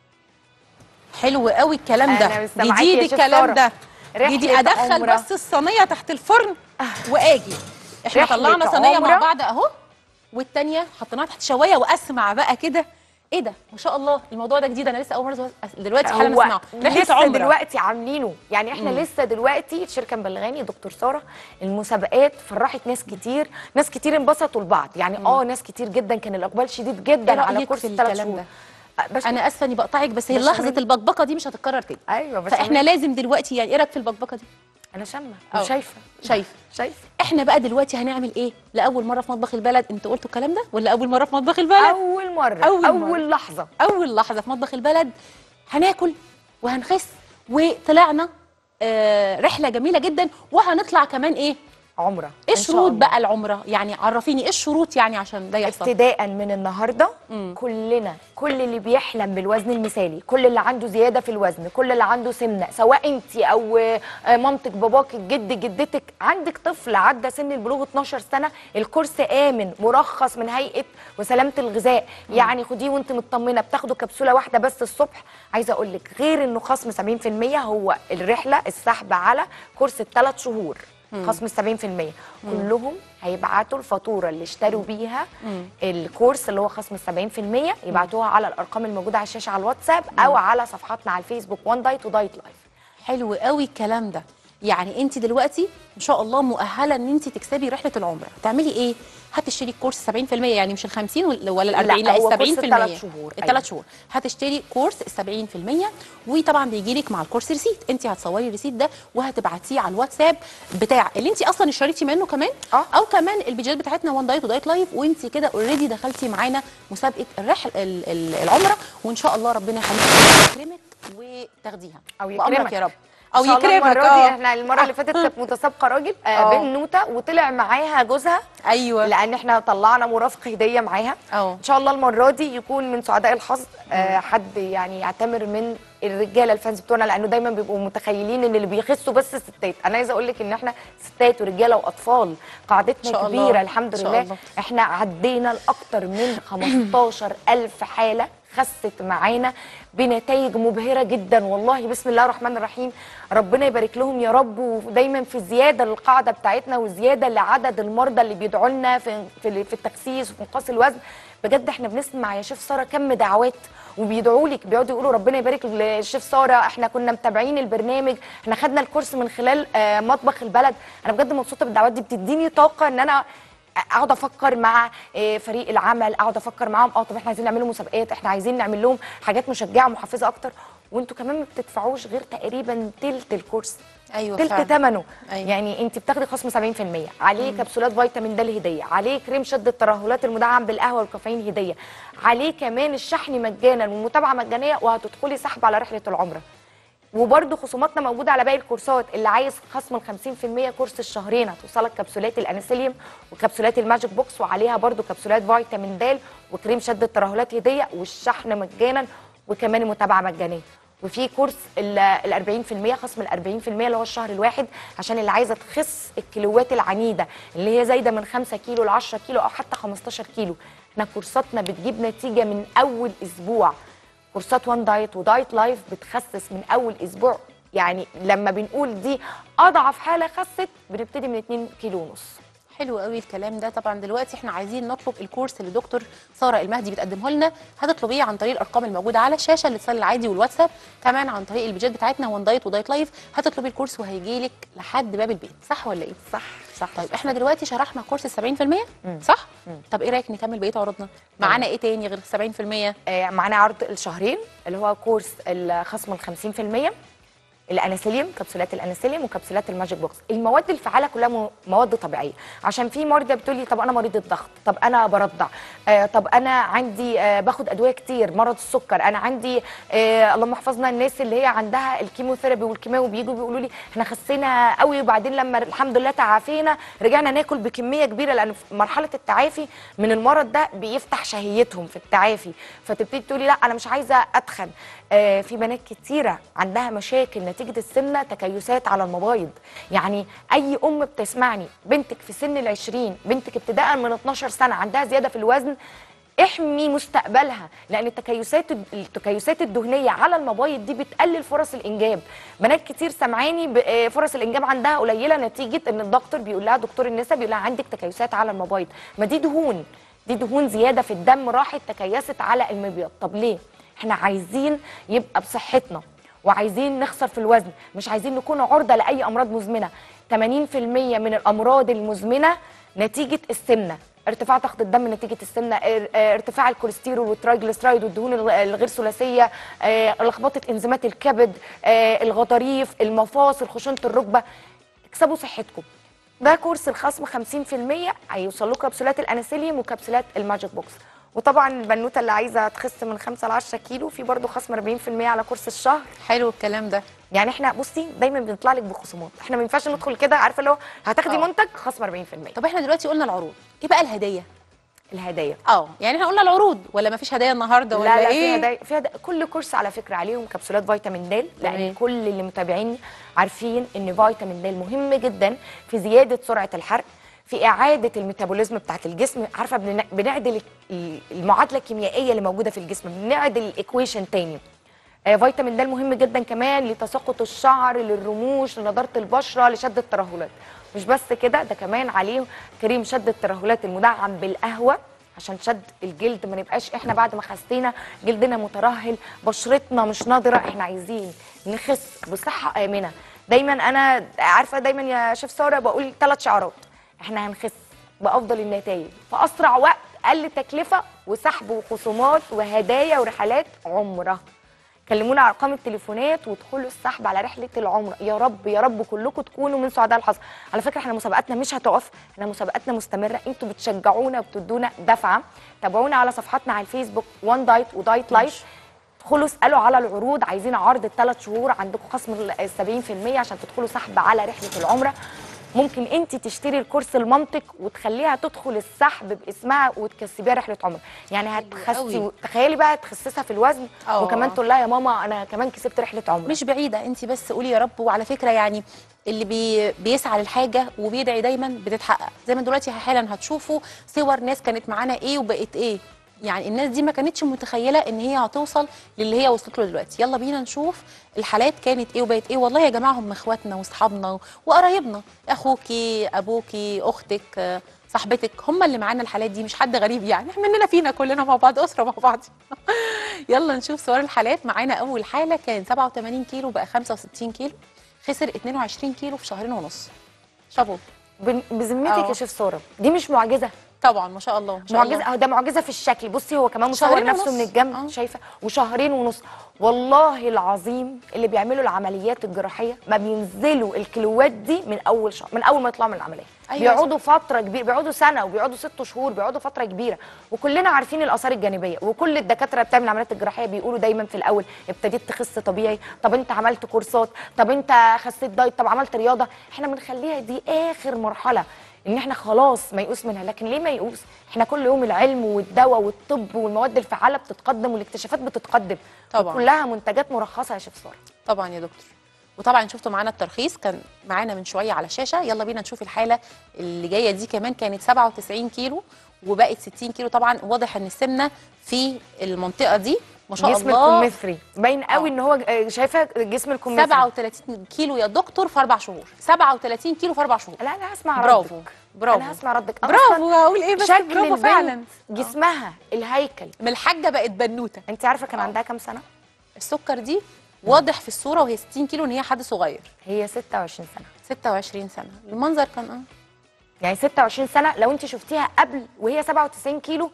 Speaker 1: حلو قوي الكلام ده
Speaker 3: أنا مش سامعاكي
Speaker 1: جديد
Speaker 3: يا شيف
Speaker 1: الكلام
Speaker 3: سارة.
Speaker 1: ده
Speaker 3: رحلة
Speaker 1: جديد ادخل
Speaker 3: عمرة.
Speaker 1: بس الصينيه تحت الفرن واجي احنا
Speaker 3: رحلة
Speaker 1: طلعنا صينيه مع
Speaker 3: عمرة.
Speaker 1: بعض اهو والتانيه حطيناها تحت شوايه واسمع بقى كده ايه ده ما شاء الله الموضوع ده جديد انا لسه اول مره أس- دلوقتي حالا
Speaker 3: هو
Speaker 1: اسمعه رحله
Speaker 3: لسه
Speaker 1: عمره
Speaker 3: دلوقتي عاملينه يعني احنا
Speaker 1: مم.
Speaker 3: لسه دلوقتي الشركه مبلغاني دكتور ساره المسابقات فرحت ناس كتير ناس كتير انبسطوا لبعض يعني اه ناس كتير جدا كان الاقبال شديد جدا
Speaker 1: إيه
Speaker 3: على
Speaker 1: رأيك
Speaker 3: كورس
Speaker 1: في
Speaker 3: الثلاث
Speaker 1: الكلام
Speaker 3: شهور
Speaker 1: ده؟
Speaker 3: أه، بس
Speaker 1: انا اسفه اني بقطعك بس هي
Speaker 3: بس
Speaker 1: لحظه
Speaker 3: عملي.
Speaker 1: البكبكه دي مش هتتكرر تاني
Speaker 3: ايوه بس
Speaker 1: فاحنا
Speaker 3: عملي.
Speaker 1: لازم دلوقتي يعني ايه رايك في البكبكه دي
Speaker 3: انا شامه
Speaker 1: أه.
Speaker 3: وشايفه
Speaker 1: شايفه
Speaker 3: شايفه
Speaker 1: احنا بقى دلوقتي هنعمل ايه لاول مره في مطبخ البلد انتوا قلتوا الكلام ده ولا اول مره في مطبخ البلد
Speaker 3: اول مره
Speaker 1: أول
Speaker 3: اول,
Speaker 1: مرة.
Speaker 3: أول لحظه
Speaker 1: اول لحظه في مطبخ البلد هناكل وهنخس وطلعنا آه رحله جميله جدا وهنطلع كمان ايه
Speaker 3: عمره
Speaker 1: ايه
Speaker 3: إن شاء
Speaker 1: الشروط
Speaker 3: الله.
Speaker 1: بقى العمره يعني عرفيني ايه الشروط يعني عشان ده يحصل
Speaker 3: ابتداء من النهارده
Speaker 1: مم.
Speaker 3: كلنا كل اللي بيحلم بالوزن المثالي كل اللي عنده زياده في الوزن كل اللي عنده سمنه سواء انت او آه، مامتك باباك جد جدتك عندك طفل عدى سن البلوغ 12 سنه الكورس امن مرخص من هيئه وسلامه الغذاء يعني خديه وانت مطمنه بتاخدوا كبسوله واحده بس الصبح عايزه اقول لك غير انه خصم 70% هو الرحله السحب على كورس الثلاث شهور خصم 70% كلهم هيبعتوا الفاتوره اللي اشتروا بيها الكورس اللي هو خصم 70% يبعتوها على الارقام الموجوده على الشاشه على الواتساب او على صفحاتنا على الفيسبوك وان دايت ودايت لايف
Speaker 1: حلو قوي الكلام ده يعني انت دلوقتي ان شاء الله مؤهله ان انت تكسبي رحله العمره تعملي ايه هتشتري كورس 70% يعني مش ال 50 ولا ولا ال 40
Speaker 3: لا،
Speaker 1: لا,
Speaker 3: هو
Speaker 1: ال 70%
Speaker 3: كورس التلات شهور،
Speaker 1: الثلاث
Speaker 3: أيوة.
Speaker 1: شهور هتشتري كورس 70% وطبعا بيجي لك مع الكورس ريسيت انت هتصوري الريسيت ده وهتبعتيه على الواتساب بتاع اللي انت اصلا اشتريتي منه كمان
Speaker 3: اه.
Speaker 1: او كمان البيجات بتاعتنا وان دايت ودايت لايف وانت كده اوريدي دخلتي معانا مسابقه الرحله ال- ال- العمره وان شاء الله ربنا يخليك يكرمك وتاخديها
Speaker 3: او
Speaker 1: بأمرك
Speaker 3: يكرمك
Speaker 1: يا رب
Speaker 3: او
Speaker 1: او
Speaker 3: يكرمك
Speaker 1: يكرمك
Speaker 3: المره دي
Speaker 1: اه
Speaker 3: احنا المره اللي فاتت كانت متسابقه راجل آه
Speaker 1: اه.
Speaker 3: بنوته وطلع معاها جوزها
Speaker 1: ايوه
Speaker 3: لان احنا طلعنا مرافق هديه معاها
Speaker 1: اه.
Speaker 3: ان شاء الله المره دي يكون من سعداء الحظ آه حد يعني يعتمر من الرجاله الفانز بتوعنا لانه دايما بيبقوا متخيلين ان اللي بيخسوا بس ستات انا عايزه اقول لك ان احنا ستات ورجاله واطفال
Speaker 1: إن
Speaker 3: قاعدتنا
Speaker 1: شاء الله.
Speaker 3: كبيره الحمد
Speaker 1: إن شاء
Speaker 3: لله
Speaker 1: الله.
Speaker 3: احنا عدينا لاكتر من 15000 حاله خست معانا بنتائج مبهره جدا والله بسم الله الرحمن الرحيم ربنا يبارك لهم يا رب ودايما في زياده للقاعده بتاعتنا وزياده لعدد المرضى اللي بيدعوا لنا في في في التخسيس وفي انقاص الوزن بجد احنا بنسمع يا شيف ساره كم دعوات وبيدعوا لك بيقعدوا يقولوا ربنا يبارك للشيف ساره احنا كنا متابعين البرنامج احنا خدنا الكورس من خلال آه، مطبخ البلد انا بجد مبسوطه بالدعوات دي بتديني طاقه ان انا اقعد افكر مع آه، فريق العمل اقعد افكر معاهم اه طب احنا عايزين نعمل لهم مسابقات احنا عايزين نعمل لهم حاجات مشجعه محفزه اكتر وانتوا كمان ما بتدفعوش غير تقريبا تلت الكورس
Speaker 1: ايوه
Speaker 3: تلت
Speaker 1: فعلا.
Speaker 3: ثمنه
Speaker 1: أيوة.
Speaker 3: يعني انت بتاخدي خصم 70% عليه كبسولات فيتامين د هديه عليه كريم شد الترهلات المدعم بالقهوه والكافيين هديه عليه كمان الشحن مجانا والمتابعه مجانيه وهتدخلي سحب على رحله العمره وبرده خصوماتنا موجوده على باقي الكورسات اللي عايز خصم ال 50% كورس الشهرين هتوصلك كبسولات الانسيليوم وكبسولات الماجيك بوكس وعليها برده كبسولات فيتامين د وكريم شد الترهلات هديه والشحن مجانا وكمان المتابعه مجانيه وفي كورس ال 40% خصم ال 40% اللي هو الشهر الواحد عشان اللي عايزه تخس الكيلوات العنيده اللي هي زايده من 5 كيلو ل 10 كيلو او حتى 15 كيلو احنا كورساتنا بتجيب نتيجه من اول اسبوع كورسات وان دايت ودايت لايف بتخسس من اول اسبوع يعني لما بنقول دي اضعف حاله خست بنبتدي من 2 كيلو ونص
Speaker 1: حلو قوي الكلام ده طبعا دلوقتي احنا عايزين نطلب الكورس اللي دكتور ساره المهدي بتقدمه لنا هتطلبيه عن طريق الارقام الموجوده على الشاشه الاتصال العادي والواتساب كمان عن طريق البيجات بتاعتنا وان دايت ودايت لايف هتطلبي الكورس وهيجي لك لحد باب البيت صح ولا ايه
Speaker 3: صح صح
Speaker 1: طيب احنا دلوقتي شرحنا كورس ال 70% صح طب ايه رايك نكمل بقيه عروضنا معانا ايه تاني غير ال 70%
Speaker 3: آه، معانا عرض الشهرين اللي هو كورس الخصم ال 50% الانسيليوم كبسولات الانسيليوم وكبسولات الماجيك بوكس المواد الفعاله كلها مو- مواد طبيعيه عشان في مرضى بتقول لي طب انا مريضه ضغط طب انا برضع آه طب انا عندي آه باخد ادويه كتير مرض السكر انا عندي آه اللهم احفظنا الناس اللي هي عندها الكيموثيرابي والكيماوي بيجوا بيقولوا لي احنا خسينا قوي وبعدين لما الحمد لله تعافينا رجعنا ناكل بكميه كبيره لان في مرحله التعافي من المرض ده بيفتح شهيتهم في التعافي فتبتدي تقولي لا انا مش عايزه اتخن آه في بنات كتيره عندها مشاكل نتيجه السمنه تكيسات على المبايض يعني اي ام بتسمعني بنتك في سن العشرين بنتك ابتداء من 12 سنه عندها زياده في الوزن احمي مستقبلها لان التكيسات التكيسات الدهنيه على المبايض دي بتقلل فرص الانجاب بنات كتير سامعاني ب- آه، فرص الانجاب عندها قليله نتيجه ان الدكتور بيقول لها دكتور النساء بيقول لها عندك تكيسات على المبايض ما دي دهون دي دهون زياده في الدم راحت تكيست على المبيض طب ليه احنا عايزين يبقى بصحتنا وعايزين نخسر في الوزن مش عايزين نكون عرضه لاي امراض مزمنه 80% من الامراض المزمنه نتيجه السمنه ارتفاع ضغط الدم نتيجه السمنه ار- اه، ارتفاع الكوليسترول والترايجليسرايد والدهون الغ- الغير ثلاثيه اه، لخبطه انزيمات الكبد اه، الغضاريف المفاصل خشونه الركبه اكسبوا صحتكم ده كورس الخصم 50% هيوصل له كبسولات الانسيليوم وكبسولات الماجيك بوكس وطبعا البنوته اللي عايزه تخس من 5 ل 10 كيلو في برضه خصم 40% على كورس الشهر
Speaker 1: حلو الكلام ده
Speaker 3: يعني احنا بصي دايما بنطلع لك بخصومات احنا ما ينفعش ندخل كده عارفه اللي هو هتاخدي
Speaker 1: اه.
Speaker 3: منتج خصم 40%
Speaker 1: طب احنا دلوقتي قلنا العروض ايه بقى الهديه
Speaker 3: الهدايا
Speaker 1: اه يعني احنا قلنا العروض ولا مفيش هدايا النهارده ولا
Speaker 3: لا لا
Speaker 1: ايه
Speaker 3: في هدايا في هدايا كل كورس على فكره عليهم كبسولات فيتامين د لان
Speaker 1: تمام.
Speaker 3: كل اللي متابعيني عارفين ان فيتامين د مهم جدا في زياده سرعه الحرق في اعاده الميتابوليزم بتاعت الجسم عارفه بن- بنعدل ال- المعادله الكيميائيه اللي موجوده في الجسم بنعدل الايكويشن تاني آه، فيتامين د مهم جدا كمان لتساقط الشعر للرموش لنضاره البشره لشد الترهلات مش بس كده ده كمان عليه كريم شد الترهلات المدعم بالقهوه عشان شد الجلد ما نبقاش احنا بعد ما خسينا جلدنا مترهل بشرتنا مش ناضره احنا عايزين نخس بصحه امنه دايما انا عارفه دايما يا شيف ساره بقول ثلاث شعارات احنا هنخس بافضل النتائج في اسرع وقت اقل تكلفه وسحب وخصومات وهدايا ورحلات عمره كلمونا على ارقام التليفونات وادخلوا السحب على رحله العمره يا رب يا رب كلكم تكونوا من سعداء الحظ على فكره احنا مسابقاتنا مش هتقف احنا مسابقاتنا مستمره انتوا بتشجعونا وبتدونا دفعه تابعونا على صفحاتنا على الفيسبوك وان دايت ودايت لايف ادخلوا اسالوا على العروض عايزين عرض الثلاث شهور عندكم خصم ال 70% عشان تدخلوا سحب على رحله العمره ممكن انت تشتري الكورس المنطق وتخليها تدخل السحب باسمها وتكسبيها رحله عمره يعني هتخسي
Speaker 1: قوي.
Speaker 3: تخيلي بقى تخسسها في الوزن
Speaker 1: اه.
Speaker 3: وكمان تقول لها يا ماما انا كمان كسبت رحله عمره
Speaker 1: مش بعيده انت بس قولي يا رب وعلى فكره يعني اللي بي بيسعى للحاجه وبيدعي دايما بتتحقق زي ما دلوقتي حالا هتشوفوا صور ناس كانت معانا ايه وبقت ايه يعني الناس دي ما كانتش متخيله ان هي هتوصل للي هي وصلت له دلوقتي يلا بينا نشوف الحالات كانت ايه وبقت ايه والله يا جماعه هم اخواتنا واصحابنا وقرايبنا اخوكي ابوكي اختك آه، صاحبتك هم اللي معانا الحالات دي مش حد غريب يعني احنا مننا فينا كلنا مع بعض اسره مع بعض يلا نشوف صور الحالات معانا اول حاله كان 87 كيلو بقى 65 كيلو خسر 22 كيلو في شهرين ونص شابو
Speaker 3: بن- بذمتك
Speaker 1: آه.
Speaker 3: يا شيف ساره دي مش معجزه
Speaker 1: طبعا ما شاء الله ما شاء
Speaker 3: معجزه
Speaker 1: الله
Speaker 3: اهو ده معجزه في الشكل بصي هو كمان مصور
Speaker 1: شهرين
Speaker 3: نفسه
Speaker 1: ونص.
Speaker 3: من الجنب
Speaker 1: آه.
Speaker 3: شايفه وشهرين ونص والله العظيم اللي بيعملوا العمليات الجراحيه ما بينزلوا الكيلوات دي من اول شهر من اول ما يطلعوا من العمليه
Speaker 1: أيوة
Speaker 3: بيقعدوا فتره كبيره بيقعدوا سنه وبيقعدوا ست شهور بيقعدوا فتره كبيره وكلنا عارفين الاثار الجانبيه وكل الدكاتره اللي بتعمل العمليات الجراحيه بيقولوا دايما في الاول ابتديت تخس طبيعي طب انت عملت كورسات طب انت خسيت دايت طب عملت رياضه احنا بنخليها دي اخر مرحله ان احنا خلاص ميؤوس منها لكن ليه ميؤوس احنا كل يوم العلم والدواء والطب والمواد الفعاله بتتقدم والاكتشافات بتتقدم
Speaker 1: طبعاً.
Speaker 3: كلها منتجات مرخصه يا شيف ساره
Speaker 1: طبعا يا دكتور وطبعا شفتوا معانا الترخيص كان معانا من شويه على الشاشه يلا بينا نشوف الحاله اللي جايه دي كمان كانت 97 كيلو وبقت 60 كيلو طبعا واضح ان السمنه في المنطقه دي ما شاء
Speaker 3: جسم
Speaker 1: الله
Speaker 3: الكمثري باين قوي
Speaker 1: آه.
Speaker 3: ان هو آه، شايفه جسم الكمثري
Speaker 1: 37 كيلو يا دكتور في اربع شهور 37 كيلو في اربع شهور
Speaker 3: لا انا هسمع
Speaker 1: برافو
Speaker 3: ردك
Speaker 1: برافو
Speaker 3: انا هسمع ردك أنا
Speaker 1: برافو
Speaker 3: أصلاً
Speaker 1: هقول ايه بس
Speaker 3: شكل
Speaker 1: برافو
Speaker 3: البنت
Speaker 1: فعلا
Speaker 3: جسمها الهيكل
Speaker 1: من الحاجه بقت بنوته
Speaker 3: انت عارفه كان
Speaker 1: آه.
Speaker 3: عندها كام سنه
Speaker 1: السكر دي واضح في الصوره وهي 60 كيلو ان هي حد صغير
Speaker 3: هي 26 سنه
Speaker 1: 26 سنه المنظر كان اه
Speaker 3: يعني 26 سنه لو انت شفتيها قبل وهي 97 كيلو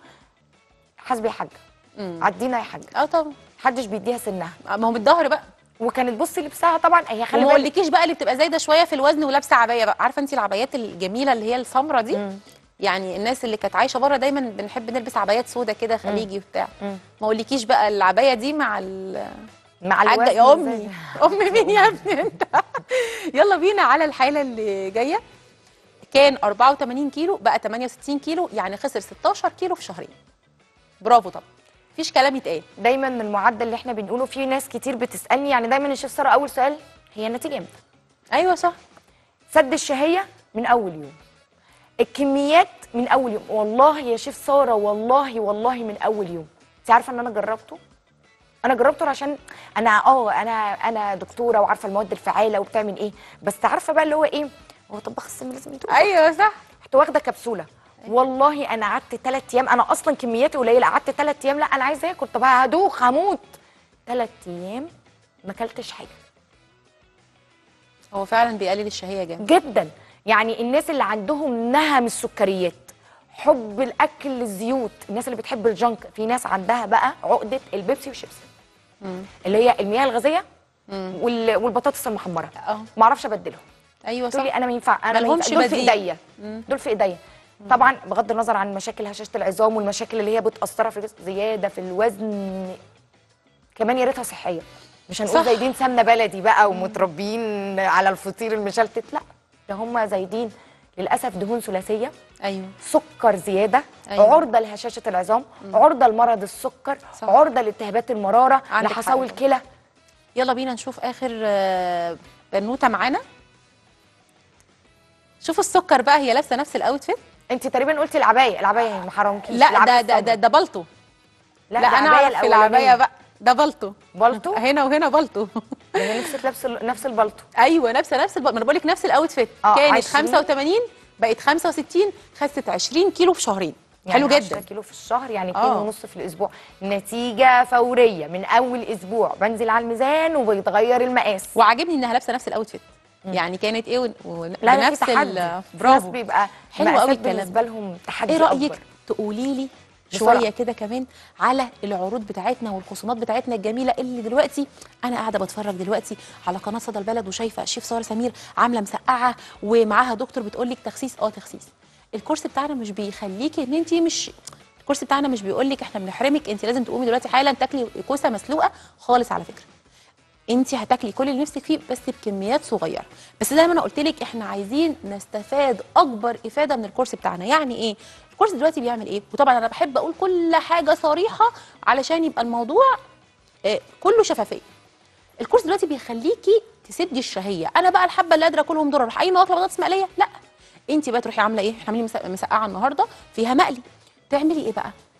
Speaker 3: حاسبي يا حاجه عدينا يا حاجه
Speaker 1: اه طبعا
Speaker 3: محدش بيديها سنها
Speaker 1: ما هو من الظهر بقى
Speaker 3: وكانت بصي لبسها طبعا هي خلي
Speaker 1: وما
Speaker 3: بالك
Speaker 1: اقولكيش بقى اللي بتبقى زايده شويه في الوزن ولابسه عبايه بقى عارفه انت العبايات الجميله اللي هي السمره دي يعني الناس اللي كانت عايشه بره دايما بنحب نلبس عبايات سودا كده خليجي وبتاع
Speaker 3: مم.
Speaker 1: ما اقولكيش بقى العبايه دي مع ال-
Speaker 3: مع
Speaker 1: حاجه
Speaker 3: الوزن
Speaker 1: يا
Speaker 3: زي-
Speaker 1: امي امي مين يا ابني انت يلا بينا على الحاله اللي جايه كان 84 كيلو بقى 68 كيلو يعني خسر 16 كيلو في شهرين برافو طبعا مفيش كلام يتقال
Speaker 3: دايما المعدل اللي احنا بنقوله في ناس كتير بتسالني يعني دايما الشيف ساره اول سؤال هي النتيجه امتى
Speaker 1: ايوه صح
Speaker 3: سد الشهيه من اول يوم الكميات من اول يوم والله يا شيف ساره والله والله من اول يوم انت عارفه ان انا جربته انا جربته عشان انا اه انا انا دكتوره وعارفه المواد الفعاله وبتعمل ايه بس عارفه بقى اللي هو ايه هو طباخ السم لازم يدوق
Speaker 1: ايوه صح
Speaker 3: رحت واخده كبسوله والله انا قعدت ثلاث ايام انا اصلا كمياتي قليله قعدت ثلاث ايام لا انا عايزه اكل طب هدوخ هموت ثلاث ايام ما اكلتش حاجه
Speaker 1: هو فعلا بيقلل الشهيه جامد
Speaker 3: جدا يعني الناس اللي عندهم نهم السكريات حب الاكل الزيوت الناس اللي بتحب الجنك في ناس عندها بقى عقده البيبسي والشيبسي اللي هي المياه الغازيه وال- والبطاطس المحمره
Speaker 1: اه
Speaker 3: ما اعرفش ابدلهم
Speaker 1: ايوه صح
Speaker 3: تقولي انا ما ينفع انا ما
Speaker 1: ملهمش
Speaker 3: ينفع دول في
Speaker 1: بديل.
Speaker 3: ايديا دول في ايديا طبعا بغض النظر عن مشاكل هشاشه العظام والمشاكل اللي هي بتاثرها في الجسم زياده في الوزن كمان يا ريتها صحيه مش هنقول
Speaker 1: صح.
Speaker 3: زايدين سمنه بلدي بقى ومتربيين على الفطير المشلتت لا ده هم زايدين للاسف دهون ثلاثيه
Speaker 1: ايوه
Speaker 3: سكر زياده
Speaker 1: أيوة.
Speaker 3: أيوة. عرضه لهشاشه العظام عرضه لمرض السكر
Speaker 1: صح.
Speaker 3: عرضه لالتهابات المراره
Speaker 1: عندك
Speaker 3: لحصاوي
Speaker 1: حق.
Speaker 3: الكلى
Speaker 1: يلا بينا نشوف اخر آه، بنوته معانا شوفوا السكر بقى هي لابسه نفس الاوتفيت
Speaker 3: انت تقريبا قلتي العبايه العبايه ما حرمكيش
Speaker 1: لا
Speaker 3: العباية
Speaker 1: ده ده ده,
Speaker 3: السمراء.
Speaker 1: ده بلطو
Speaker 3: لا,
Speaker 1: لا
Speaker 3: ده
Speaker 1: انا
Speaker 3: عباية
Speaker 1: اعرف في العبايه
Speaker 3: الأولانية.
Speaker 1: بقى ده بلطو
Speaker 3: بلطو
Speaker 1: هنا وهنا بلطو
Speaker 3: يعني نفسك نفس ال- نفس البلطو
Speaker 1: ايوه نفس نفس الب... ما انا بقول لك نفس الاوتفيت
Speaker 3: آه،
Speaker 1: كانت
Speaker 3: 20.
Speaker 1: 85 بقت 65 خست 20 كيلو في شهرين حلو
Speaker 3: يعني 10
Speaker 1: جدا
Speaker 3: كيلو في الشهر يعني
Speaker 1: آه.
Speaker 3: 2 ونص في الاسبوع نتيجه فوريه من اول اسبوع بنزل على الميزان وبيتغير المقاس
Speaker 1: وعاجبني انها لابسه نفس الاوتفيت يعني كانت ايه و... و...
Speaker 3: لا لا في
Speaker 1: بنفس
Speaker 3: تحدي
Speaker 1: ال...
Speaker 3: في ناس
Speaker 1: برافو
Speaker 3: بيبقى
Speaker 1: حلو قوي
Speaker 3: مقاسات
Speaker 1: الكلام
Speaker 3: بالنسبه لهم تحدي
Speaker 1: ايه رايك
Speaker 3: أكبر.
Speaker 1: تقولي لي
Speaker 3: بسرعة.
Speaker 1: شويه كده كمان على العروض بتاعتنا والخصومات بتاعتنا الجميله اللي دلوقتي انا قاعده بتفرج دلوقتي على قناه صدى البلد وشايفه الشيف ساره سمير عامله مسقعه ومعاها دكتور بتقول لك تخسيس اه تخسيس الكورس بتاعنا مش بيخليكي ان انت مش الكورس بتاعنا مش بيقول لك احنا بنحرمك انت لازم تقومي دلوقتي حالا تاكلي كوسه مسلوقه خالص على فكره انت هتاكلي كل اللي نفسك فيه بس بكميات صغيره بس زي ما انا قلت لك احنا عايزين نستفاد اكبر افاده من الكورس بتاعنا يعني ايه الكورس دلوقتي بيعمل ايه وطبعا انا بحب اقول كل حاجه صريحه علشان يبقى الموضوع آه، كله شفافيه الكورس دلوقتي بيخليكي تسدي الشهيه انا بقى الحبه اللي قادره اكلهم دول اروح قايمه واكله بطاطس مقليه لا انت بقى تروحي عامله ايه احنا عاملين مسق- مسقعه النهارده فيها مقلي تعملي ايه بقى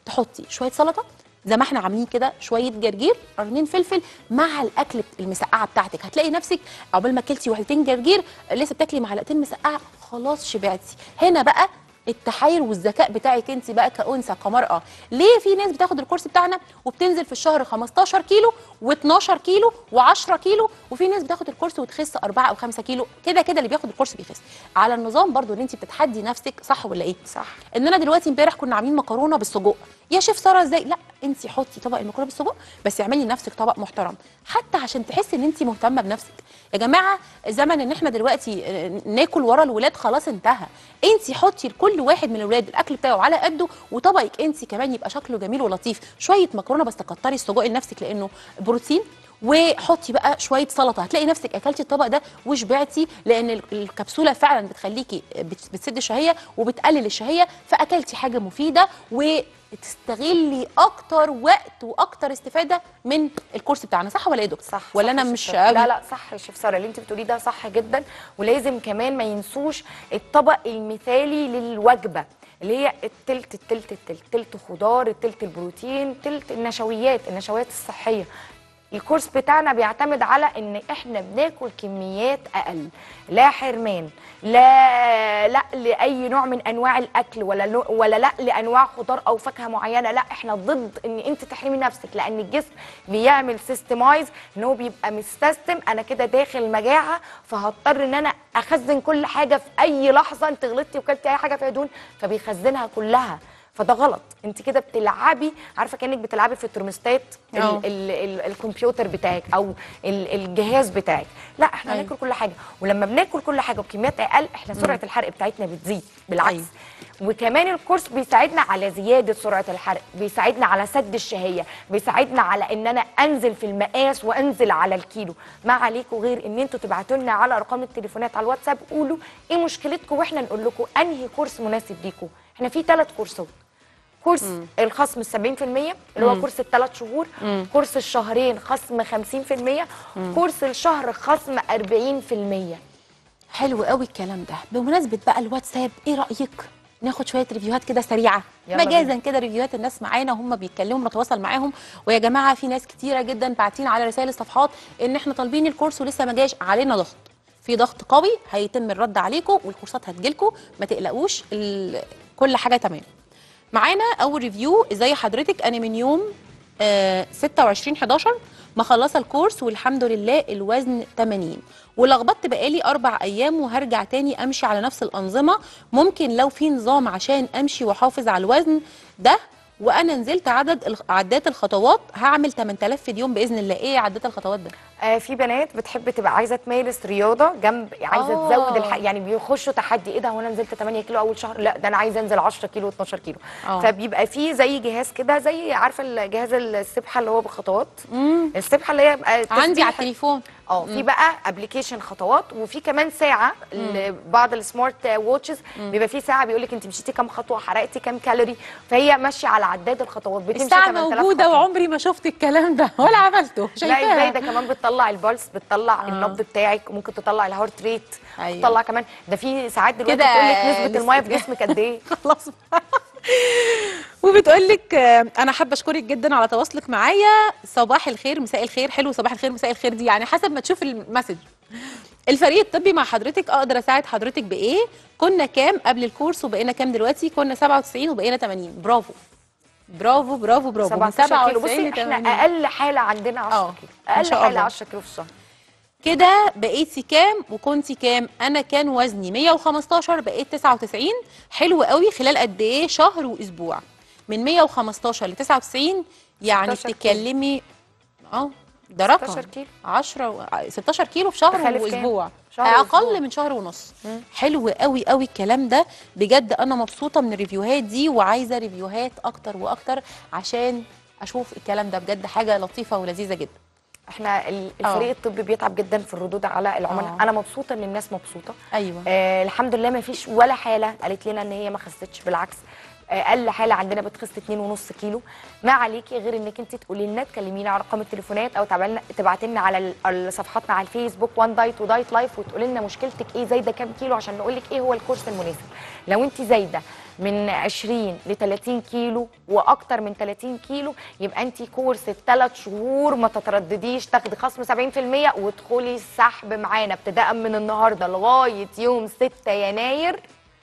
Speaker 1: تحطي شويه سلطه زي ما احنا عاملين كده شويه جرجير قرنين فلفل مع الاكل المسقعه بتاعتك هتلاقي نفسك عقبال ما اكلتي واحدتين جرجير لسه بتاكلي معلقتين مسقعه خلاص شبعتي هنا بقى التحايل والذكاء بتاعك انت بقى كانثى كمراه ليه في ناس بتاخد الكورس بتاعنا وبتنزل في الشهر 15 كيلو و12 كيلو و10 كيلو وفي ناس بتاخد الكورس وتخس 4 او 5 كيلو كده كده اللي بياخد الكورس بيخس على النظام برضو ان انت بتتحدي نفسك صح ولا ايه
Speaker 3: صح
Speaker 1: ان انا دلوقتي امبارح كنا عاملين مكرونه بالسجق يا شيف ساره ازاي لا انت حطي طبق المكرونه بالسجق بس اعملي لنفسك طبق محترم حتى عشان تحسي ان انت مهتمه بنفسك يا جماعه زمن ان احنا دلوقتي آه، ناكل ورا الولاد خلاص انتهى انت حطي لكل واحد من الولاد الاكل بتاعه على قده وطبقك انت كمان يبقى شكله جميل ولطيف شويه مكرونه بس تكتري السجق لنفسك لانه بروتين وحطي بقى شويه سلطه هتلاقي نفسك اكلتي الطبق ده وشبعتي لان ال- الكبسوله فعلا بتخليكي بت- بتسد الشهيه وبتقلل الشهيه فاكلتي حاجه مفيده وتستغلي اكتر وقت واكتر استفاده من الكورس بتاعنا صح ولا ايه يا دكتور
Speaker 3: صح
Speaker 1: ولا
Speaker 3: صح
Speaker 1: انا
Speaker 3: يا
Speaker 1: مش
Speaker 3: شيف سارة.
Speaker 1: قوي
Speaker 3: لا لا صح يا شيف ساره اللي انت بتقوليه ده صح جدا ولازم كمان ما ينسوش الطبق المثالي للوجبه اللي هي التلت التلت التلت تلت خضار التلت البروتين تلت النشويات النشويات الصحيه الكورس بتاعنا بيعتمد على ان احنا بناكل كميات اقل لا حرمان لا لا لاي نوع من انواع الاكل ولا لو- ولا لا لانواع خضار او فاكهه معينه لا احنا ضد ان انت تحرمي نفسك لان الجسم بيعمل سيستمايز ان هو بيبقى مستسلم انا كده داخل مجاعه فهضطر ان انا اخزن كل حاجه في اي لحظه انت غلطتي وكلتي اي حاجه فيها دهون فبيخزنها كلها فده غلط انت كده بتلعبي عارفه كانك بتلعبي في الترمستات ال-
Speaker 1: اه.
Speaker 3: ال- ال- الكمبيوتر بتاعك او ال- الجهاز بتاعك لا احنا
Speaker 1: أيوة.
Speaker 3: هناكل كل حاجه ولما بناكل كل حاجه بكميات اقل احنا سرعه الحرق بتاعتنا بتزيد بالعكس
Speaker 1: أيوة.
Speaker 3: وكمان الكورس بيساعدنا على زياده سرعه الحرق بيساعدنا على سد الشهيه بيساعدنا على ان انا انزل في المقاس وانزل على الكيلو ما عليكم غير ان انتوا تبعتوا لنا على ارقام التليفونات على الواتساب قولوا ايه مشكلتكم واحنا نقول لكم انهي كورس مناسب ليكم احنا في ثلاث كورسات كورس الخصم ال 70% اللي هو كورس الثلاث شهور كورس الشهرين خصم 50% كورس الشهر خصم 40%
Speaker 1: حلو قوي الكلام ده بمناسبه بقى الواتساب ايه رايك ناخد شويه ريفيوهات كده سريعه
Speaker 3: يلا
Speaker 1: مجازا
Speaker 3: بينا.
Speaker 1: كده ريفيوهات الناس معانا وهم بيتكلموا نتواصل معاهم ويا جماعه في ناس كتيره جدا باعتين على رسائل الصفحات ان احنا طالبين الكورس ولسه ما جاش علينا ضغط في ضغط قوي هيتم الرد عليكم والكورسات هتجيلكم ما تقلقوش ال- كل حاجه تمام معانا اول ريفيو ازاي حضرتك انا من يوم آه 26 11 مخلصه الكورس والحمد لله الوزن 80 ولخبطت بقالي اربع ايام وهرجع تاني امشي على نفس الانظمه ممكن لو في نظام عشان امشي واحافظ على الوزن ده وانا نزلت عدد الخ- عدات الخطوات هعمل 8000 في اليوم باذن الله ايه عدات الخطوات ده
Speaker 3: آه في بنات بتحب تبقى عايزه تمارس رياضه جنب عايزه
Speaker 1: آه.
Speaker 3: تزود الح... يعني بيخشوا تحدي ايه ده هو انا نزلت 8 كيلو اول شهر لا ده انا عايزه انزل 10 كيلو 12 كيلو
Speaker 1: آه.
Speaker 3: فبيبقى في زي جهاز كده زي عارفه الجهاز السبحه اللي هو بالخطوات السبحه اللي هي بقى
Speaker 1: عندي على
Speaker 3: تسبيحة-
Speaker 1: التليفون
Speaker 3: اه في بقى ابلكيشن خطوات وفي كمان ساعه ال- بعض السمارت ووتشز بيبقى في ساعه بيقول لك انت مشيتي كام خطوه حرقتي كام كالوري فهي ماشيه على عداد الخطوات بتمشي
Speaker 1: الساعه
Speaker 3: 8000
Speaker 1: موجوده
Speaker 3: خطوة.
Speaker 1: وعمري ما شفت الكلام ده ولا عملته
Speaker 3: لا ازاي
Speaker 1: شايفاها
Speaker 3: ده كمان بتطلع البلس بتطلع النبض بتاعك ممكن تطلع الهارت ريت
Speaker 1: أيوة.
Speaker 3: تطلع كمان ده في ساعات دلوقتي
Speaker 1: كده
Speaker 3: بتقول لك نسبه
Speaker 1: لسه
Speaker 3: الميه في
Speaker 1: كده.
Speaker 3: جسمك قد ايه
Speaker 1: خلاص وبتقول لك آه، انا حابه اشكرك جدا على تواصلك معايا صباح الخير مساء الخير حلو صباح الخير مساء الخير دي يعني حسب ما تشوف المسج الفريق الطبي مع حضرتك اقدر اساعد حضرتك بايه كنا كام قبل الكورس وبقينا كام دلوقتي كنا 97 وبقينا 80 برافو برافو برافو برافو من
Speaker 3: 17 كيلو
Speaker 1: 97
Speaker 3: بصي
Speaker 1: ل
Speaker 3: احنا
Speaker 1: 80
Speaker 3: اقل حاله عندنا 10
Speaker 1: اه،
Speaker 3: كيلو
Speaker 1: ان
Speaker 3: اقل
Speaker 1: شاء
Speaker 3: حاله
Speaker 1: الله.
Speaker 3: 10 كيلو في الشهر
Speaker 1: كده بقيتي كام وكنتي كام انا كان وزني 115 بقيت 99 حلو قوي خلال قد ايه شهر واسبوع من 115 ل 99 يعني
Speaker 3: 16 كيلو.
Speaker 1: بتتكلمي اه ده رقم
Speaker 3: 16 كيلو.
Speaker 1: 10 و... 16 كيلو في شهر
Speaker 3: تخيلي في كام؟
Speaker 1: واسبوع
Speaker 3: شهر
Speaker 1: اقل
Speaker 3: وأسبوع.
Speaker 1: من شهر ونص حلو قوي قوي الكلام ده بجد انا مبسوطه من الريفيوهات دي وعايزه ريفيوهات اكتر واكتر عشان اشوف الكلام ده بجد حاجه لطيفه ولذيذه جدا
Speaker 3: احنا ال- الفريق الطبي بيتعب جدا في الردود على العملاء
Speaker 1: اه.
Speaker 3: انا مبسوطه ان الناس مبسوطه
Speaker 1: ايوه
Speaker 3: آه الحمد لله ما فيش ولا حاله قالت لنا ان هي ما خستش بالعكس آه، اقل حاله عندنا بتخس 2.5 كيلو ما عليكي غير انك انت تقولي لنا تكلمينا على ارقام التليفونات او تبعتي لنا على ال- ال- صفحاتنا على الفيسبوك وان دايت ودايت لايف وتقولي لنا مشكلتك ايه زايده كام كيلو عشان نقول لك ايه هو الكورس المناسب لو انت زايده من 20 ل 30 كيلو واكتر من 30 كيلو يبقى انت كورس الثلاث شهور ما تتردديش تاخدي خصم 70% وادخلي السحب معانا ابتداء من النهارده لغايه يوم 6 يناير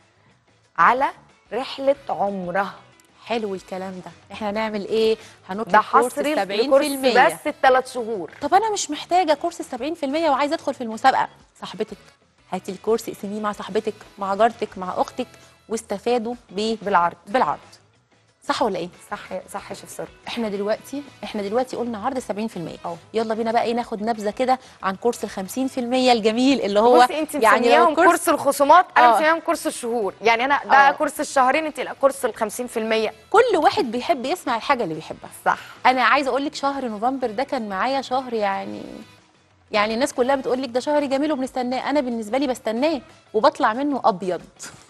Speaker 3: على رحله عمره
Speaker 1: حلو الكلام ده احنا هنعمل ايه هنطلب
Speaker 3: ده
Speaker 1: كورس
Speaker 3: حصري
Speaker 1: 70%
Speaker 3: لكورس بس الثلاث شهور
Speaker 1: طب انا مش محتاجه كورس ال 70% وعايزه ادخل في المسابقه صاحبتك هاتي الكورس اقسميه مع صاحبتك مع جارتك مع اختك واستفادوا بيه
Speaker 3: بالعرض
Speaker 1: بالعرض صح ولا ايه
Speaker 3: صح صح يا شيف سر
Speaker 1: احنا دلوقتي احنا دلوقتي قلنا عرض 70%
Speaker 3: أه.
Speaker 1: يلا بينا بقى ايه ناخد نبذه كده عن كورس ال 50% الجميل اللي هو
Speaker 3: بصي انت
Speaker 1: يعني
Speaker 3: مسمياهم
Speaker 1: لو الكورس
Speaker 3: كورس الخصومات انا
Speaker 1: آه.
Speaker 3: مسمياهم كورس الشهور يعني انا ده
Speaker 1: آه.
Speaker 3: كورس الشهرين انت لا كورس ال 50%
Speaker 1: كل واحد بيحب يسمع الحاجه اللي بيحبها
Speaker 3: صح
Speaker 1: انا عايزه اقول لك شهر نوفمبر ده كان معايا شهر يعني يعني الناس كلها بتقول لك ده شهر جميل وبنستناه انا بالنسبه لي بستناه وبطلع منه ابيض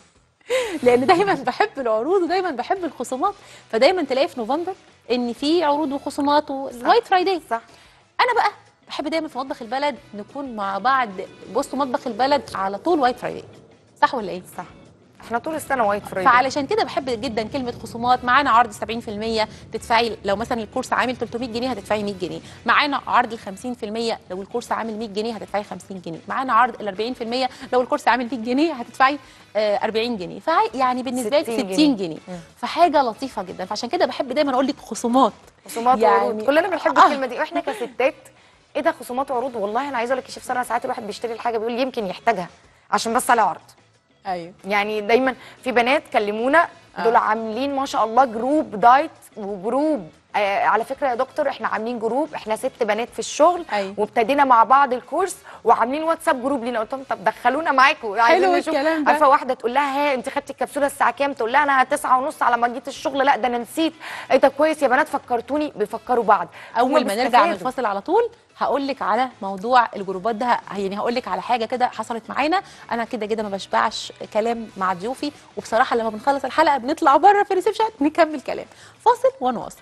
Speaker 1: لان دايما بحب العروض ودايما بحب الخصومات فدايما تلاقي في نوفمبر ان في عروض وخصومات والوايت فرايداي
Speaker 3: صح
Speaker 1: انا بقى بحب دايما في مطبخ البلد نكون مع بعض بصوا مطبخ البلد على طول وايت فرايداي صح ولا ايه
Speaker 3: صح احنا طول السنه وايت فرايداي
Speaker 1: فعلشان كده بحب جدا كلمه خصومات معانا عرض 70% تدفعي لو مثلا الكورس عامل 300 جنيه هتدفعي 100 جنيه معانا عرض ال 50% لو الكورس عامل 100 جنيه هتدفعي 50 جنيه معانا عرض ال 40% لو الكورس عامل 100 جنيه هتدفعي آه، 40 جنيه فيعني بالنسبه لك
Speaker 3: 60
Speaker 1: 60
Speaker 3: جنيه.
Speaker 1: جنيه
Speaker 3: مم.
Speaker 1: فحاجه لطيفه جدا فعشان كده بحب دايما اقول لك خصومات
Speaker 3: خصومات
Speaker 1: يعني-
Speaker 3: وعروض كلنا بنحب
Speaker 1: آه.
Speaker 3: الكلمه دي واحنا كستات ايه ده خصومات وعروض والله انا عايزه اقول لك يا شيف ساره ساعات الواحد بيشتري الحاجه بيقول يمكن يحتاجها عشان بس على عرض
Speaker 1: ايوه
Speaker 3: يعني دايما في بنات كلمونا دول
Speaker 1: آه.
Speaker 3: عاملين ما شاء الله جروب دايت وجروب آه على فكره يا دكتور احنا عاملين جروب احنا ست بنات في الشغل
Speaker 1: أيوة.
Speaker 3: وابتدينا مع بعض الكورس وعاملين واتساب جروب لينا قلت لهم طب دخلونا معاكم عايزين نشوف
Speaker 1: الكلام ده.
Speaker 3: عارفه واحده تقول لها ها انت خدتي الكبسوله الساعه كام تقول لها انا تسعة ونص على ما جيت الشغل لا ده انا نسيت ايه ده كويس يا بنات فكرتوني بيفكروا بعض
Speaker 1: اول
Speaker 3: هما
Speaker 1: ما نرجع من
Speaker 3: بيستفادوا.
Speaker 1: الفاصل على طول هقول لك على موضوع الجروبات ده يعني هقول لك على حاجه كده حصلت معانا انا كده كده ما بشبعش كلام مع ضيوفي وبصراحه لما بنخلص الحلقه بنطلع بره في الريسبشن نكمل كلام فاصل ونواصل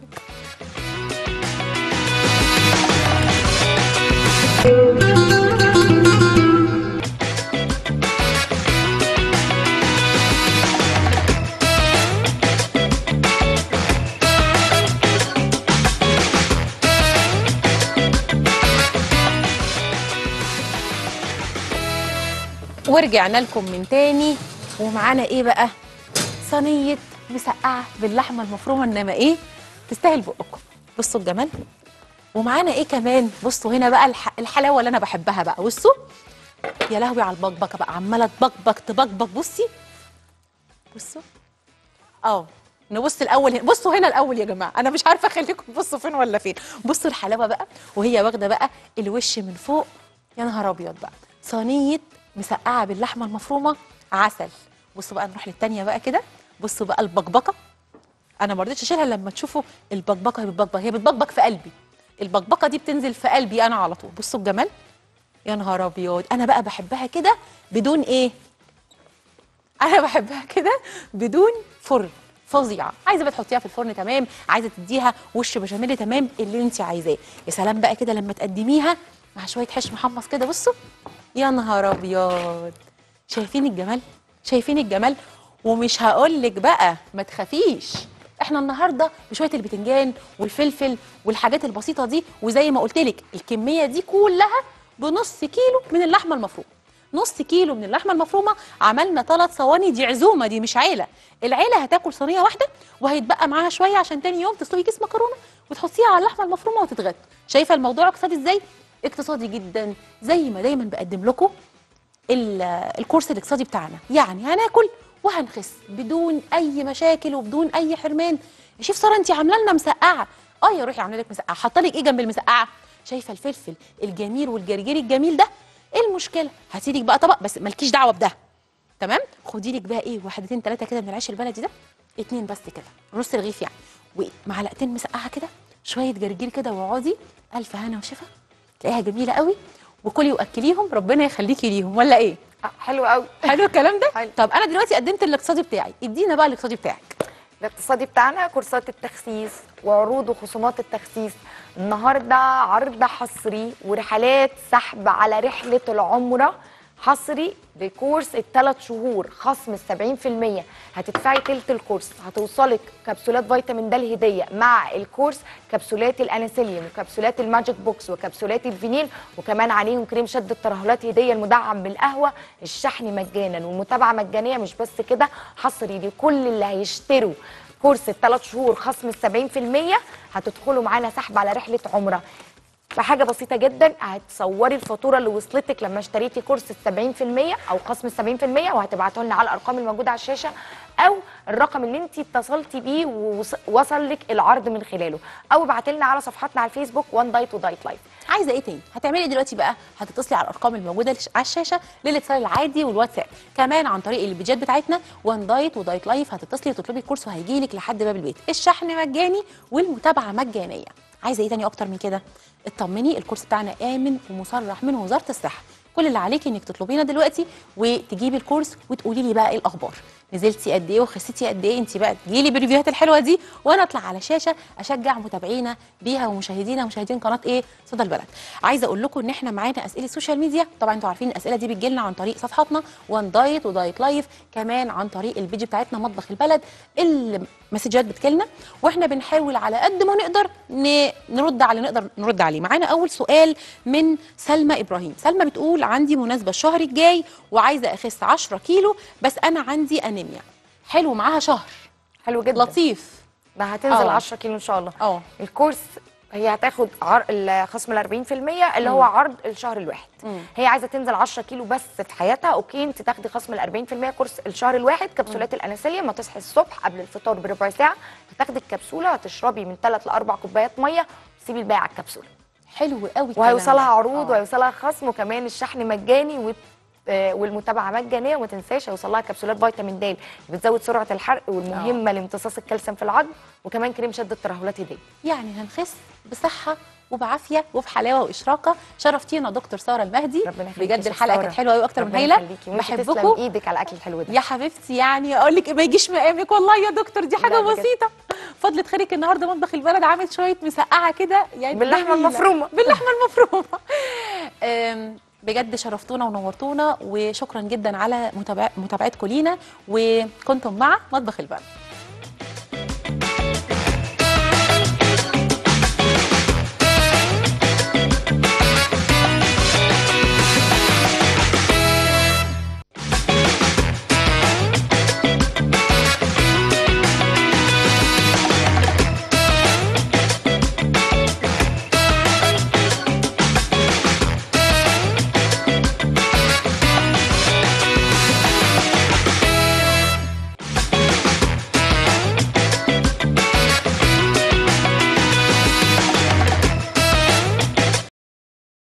Speaker 1: ورجعنا لكم من تاني ومعانا ايه بقى صينيه مسقعه باللحمه المفرومه انما ايه تستاهل بقكم بصوا الجمال ومعانا ايه كمان بصوا هنا بقى الح... الحلاوه اللي انا بحبها بقى بصوا يا لهوي على البكبكه بقى عماله تبكبك تبكبك بصي بصوا اه نبص الاول هنا بصوا هنا الاول يا جماعه انا مش عارفه اخليكم تبصوا فين ولا فين بصوا الحلاوه بقى وهي واخده بقى الوش من فوق يا نهار ابيض بقى صينيه مسقعه باللحمه المفرومه عسل بصوا بقى نروح للتانيه بقى كده بصوا بقى البكبكه انا ما رضيتش اشيلها لما تشوفوا البكبكه هي بتبكبك هي بتبكبك في قلبي البكبكه دي بتنزل في قلبي انا على طول بصوا الجمال يا نهار ابيض انا بقى بحبها كده بدون ايه انا بحبها كده بدون فرن فظيعه عايزه بقى تحطيها في الفرن تمام عايزه تديها وش بشاميل تمام اللي انت عايزاه يا سلام بقى كده لما تقدميها مع شويه حش محمص كده بصوا يا نهار ابيض شايفين الجمال شايفين الجمال ومش هقول لك بقى ما تخافيش احنا النهارده بشويه البتنجان والفلفل والحاجات البسيطه دي وزي ما قلت لك الكميه دي كلها بنص كيلو من اللحمه المفرومه نص كيلو من اللحمه المفرومه عملنا ثلاث صواني دي عزومه دي مش عيله العيله هتاكل صينيه واحده وهيتبقى معاها شويه عشان تاني يوم تسلقي كيس مكرونه وتحطيها على اللحمه المفرومه وتتغدى شايفه الموضوع اقتصادي ازاي اقتصادي جدا زي ما دايما بقدم لكم ال- الكورس الاقتصادي بتاعنا يعني هناكل وهنخس بدون اي مشاكل وبدون اي حرمان يا شيف ساره انت عامله لنا مسقعه اه يا روحي عامله لك مسقعه حاطه لك ايه جنب المسقعه شايفه الفلفل الجميل والجرجير الجميل ده ايه المشكله هاتي لك بقى طبق بس مالكيش دعوه بده تمام خدي لك بقى ايه واحدتين ثلاثه كده من العيش البلدي ده اتنين بس كده نص رغيف يعني ومعلقتين مسقعه كده شويه جرجير كده واقعدي الف هنا وشفا تلاقيها جميله قوي وكلي واكليهم ربنا يخليكي ليهم ولا ايه
Speaker 3: آه، حلو قوي
Speaker 1: حلو الكلام ده
Speaker 3: حلو.
Speaker 1: طب انا دلوقتي قدمت الاقتصادي بتاعي ادينا بقى الاقتصادي بتاعك
Speaker 3: الاقتصادي بتاعنا كورسات التخسيس وعروض وخصومات التخسيس النهارده عرض حصري ورحلات سحب على رحله العمره حصري بكورس الثلاث شهور خصم ال 70% هتدفعي تلت الكورس هتوصلك كبسولات فيتامين د هديه مع الكورس كبسولات الانسيليوم وكبسولات الماجيك بوكس وكبسولات الفينيل وكمان عليهم كريم شد الترهلات هديه المدعم بالقهوه الشحن مجانا والمتابعه مجانيه مش بس كده حصري لكل اللي هيشتروا كورس الثلاث شهور خصم ال 70% هتدخلوا معانا سحب على رحله عمره بحاجه بسيطه جدا هتصوري الفاتوره اللي وصلتك لما اشتريتي كورس ال 70% او خصم ال 70% وهتبعته لنا على الارقام الموجوده على الشاشه او الرقم اللي انت اتصلتي بيه ووصل لك العرض من خلاله او ابعتي لنا على صفحاتنا على الفيسبوك وان دايت ودايت لايف
Speaker 1: عايزه ايه تاني هتعملي إيه دلوقتي بقى هتتصلي على الارقام الموجوده لش- على الشاشه للاتصال العادي والواتساب كمان عن طريق البيجات بتاعتنا وان دايت ودايت لايف هتتصلي وتطلبي الكورس وهيجي لك لحد باب البيت الشحن مجاني والمتابعه مجانيه عايزه ايه تاني اكتر من كده اطمني الكورس بتاعنا امن ومصرح من وزاره الصحه كل اللي عليكي انك تطلبينا دلوقتي وتجيبي الكورس وتقولي لي بقى ايه الاخبار نزلتي قد ايه وخسيتي قد ايه انت بقى تجيلي بالريفيوهات الحلوه دي وانا اطلع على شاشه اشجع متابعينا بيها ومشاهدينا ومشاهدين قناه ايه صدى البلد عايزه اقول لكم ان احنا معانا اسئله سوشيال ميديا طبعا انتوا عارفين الاسئله دي بتجي لنا عن طريق صفحاتنا وان دايت ودايت لايف كمان عن طريق البيج بتاعتنا مطبخ البلد المسجات بتجيلنا واحنا بنحاول على قد ما نقدر ن- نرد على نقدر نرد عليه معانا اول سؤال من سلمى ابراهيم سلمى بتقول عندي مناسبه الشهر الجاي وعايزه اخس 10 كيلو بس انا عندي انيميا حلو معاها شهر
Speaker 3: حلو جدا
Speaker 1: لطيف
Speaker 3: ده هتنزل
Speaker 1: آه.
Speaker 3: 10 كيلو ان شاء الله
Speaker 1: اه
Speaker 3: الكورس هي هتاخد عر... الخصم ال 40% اللي هو عرض الشهر الواحد
Speaker 1: مم.
Speaker 3: هي عايزه تنزل 10 كيلو بس في حياتها اوكي انت تاخدي خصم ال 40% كورس الشهر الواحد كبسولات الانسولين ما تصحي الصبح قبل الفطار بربع ساعه هتاخدي الكبسوله هتشربي من 3 ل 4 كوبايات ميه وتسيبي الباقي على الكبسوله
Speaker 1: حلو قوي الكلام
Speaker 3: وهيوصلها
Speaker 1: ده.
Speaker 3: عروض
Speaker 1: آه.
Speaker 3: وهيوصلها خصم وكمان الشحن مجاني وت... آه، والمتابعه مجانيه وما تنساش هيوصلها كبسولات فيتامين د بتزود سرعه الحرق والمهمه لامتصاص الكالسيوم في العظم وكمان كريم شد الترهلات هديه
Speaker 1: يعني هنخس بصحه وبعافيه وفي حلاوه واشراقه شرفتينا دكتور ساره المهدي
Speaker 3: ربنا يخليكي
Speaker 1: بجد
Speaker 3: يا
Speaker 1: الحلقه
Speaker 3: سارة.
Speaker 1: كانت حلوه قوي اكتر من
Speaker 3: ربنا
Speaker 1: هايله
Speaker 3: يخليكي وانتي تسلم
Speaker 1: بحبكم
Speaker 3: ايدك على الاكل الحلو ده
Speaker 1: يا حبيبتي يعني اقول لك ما يجيش مقامك والله يا دكتور دي حاجه
Speaker 3: لا بجد.
Speaker 1: بسيطه فضلة خيرك النهارده مطبخ البلد عامل شويه مسقعه كده يعني
Speaker 3: باللحمة
Speaker 1: جميلة.
Speaker 3: المفرومة.
Speaker 1: باللحمه المفرومه أم، بجد شرفتونا ونورتونا وشكرا جدا على متابع- متابعتكم لينا وكنتم مع مطبخ البلد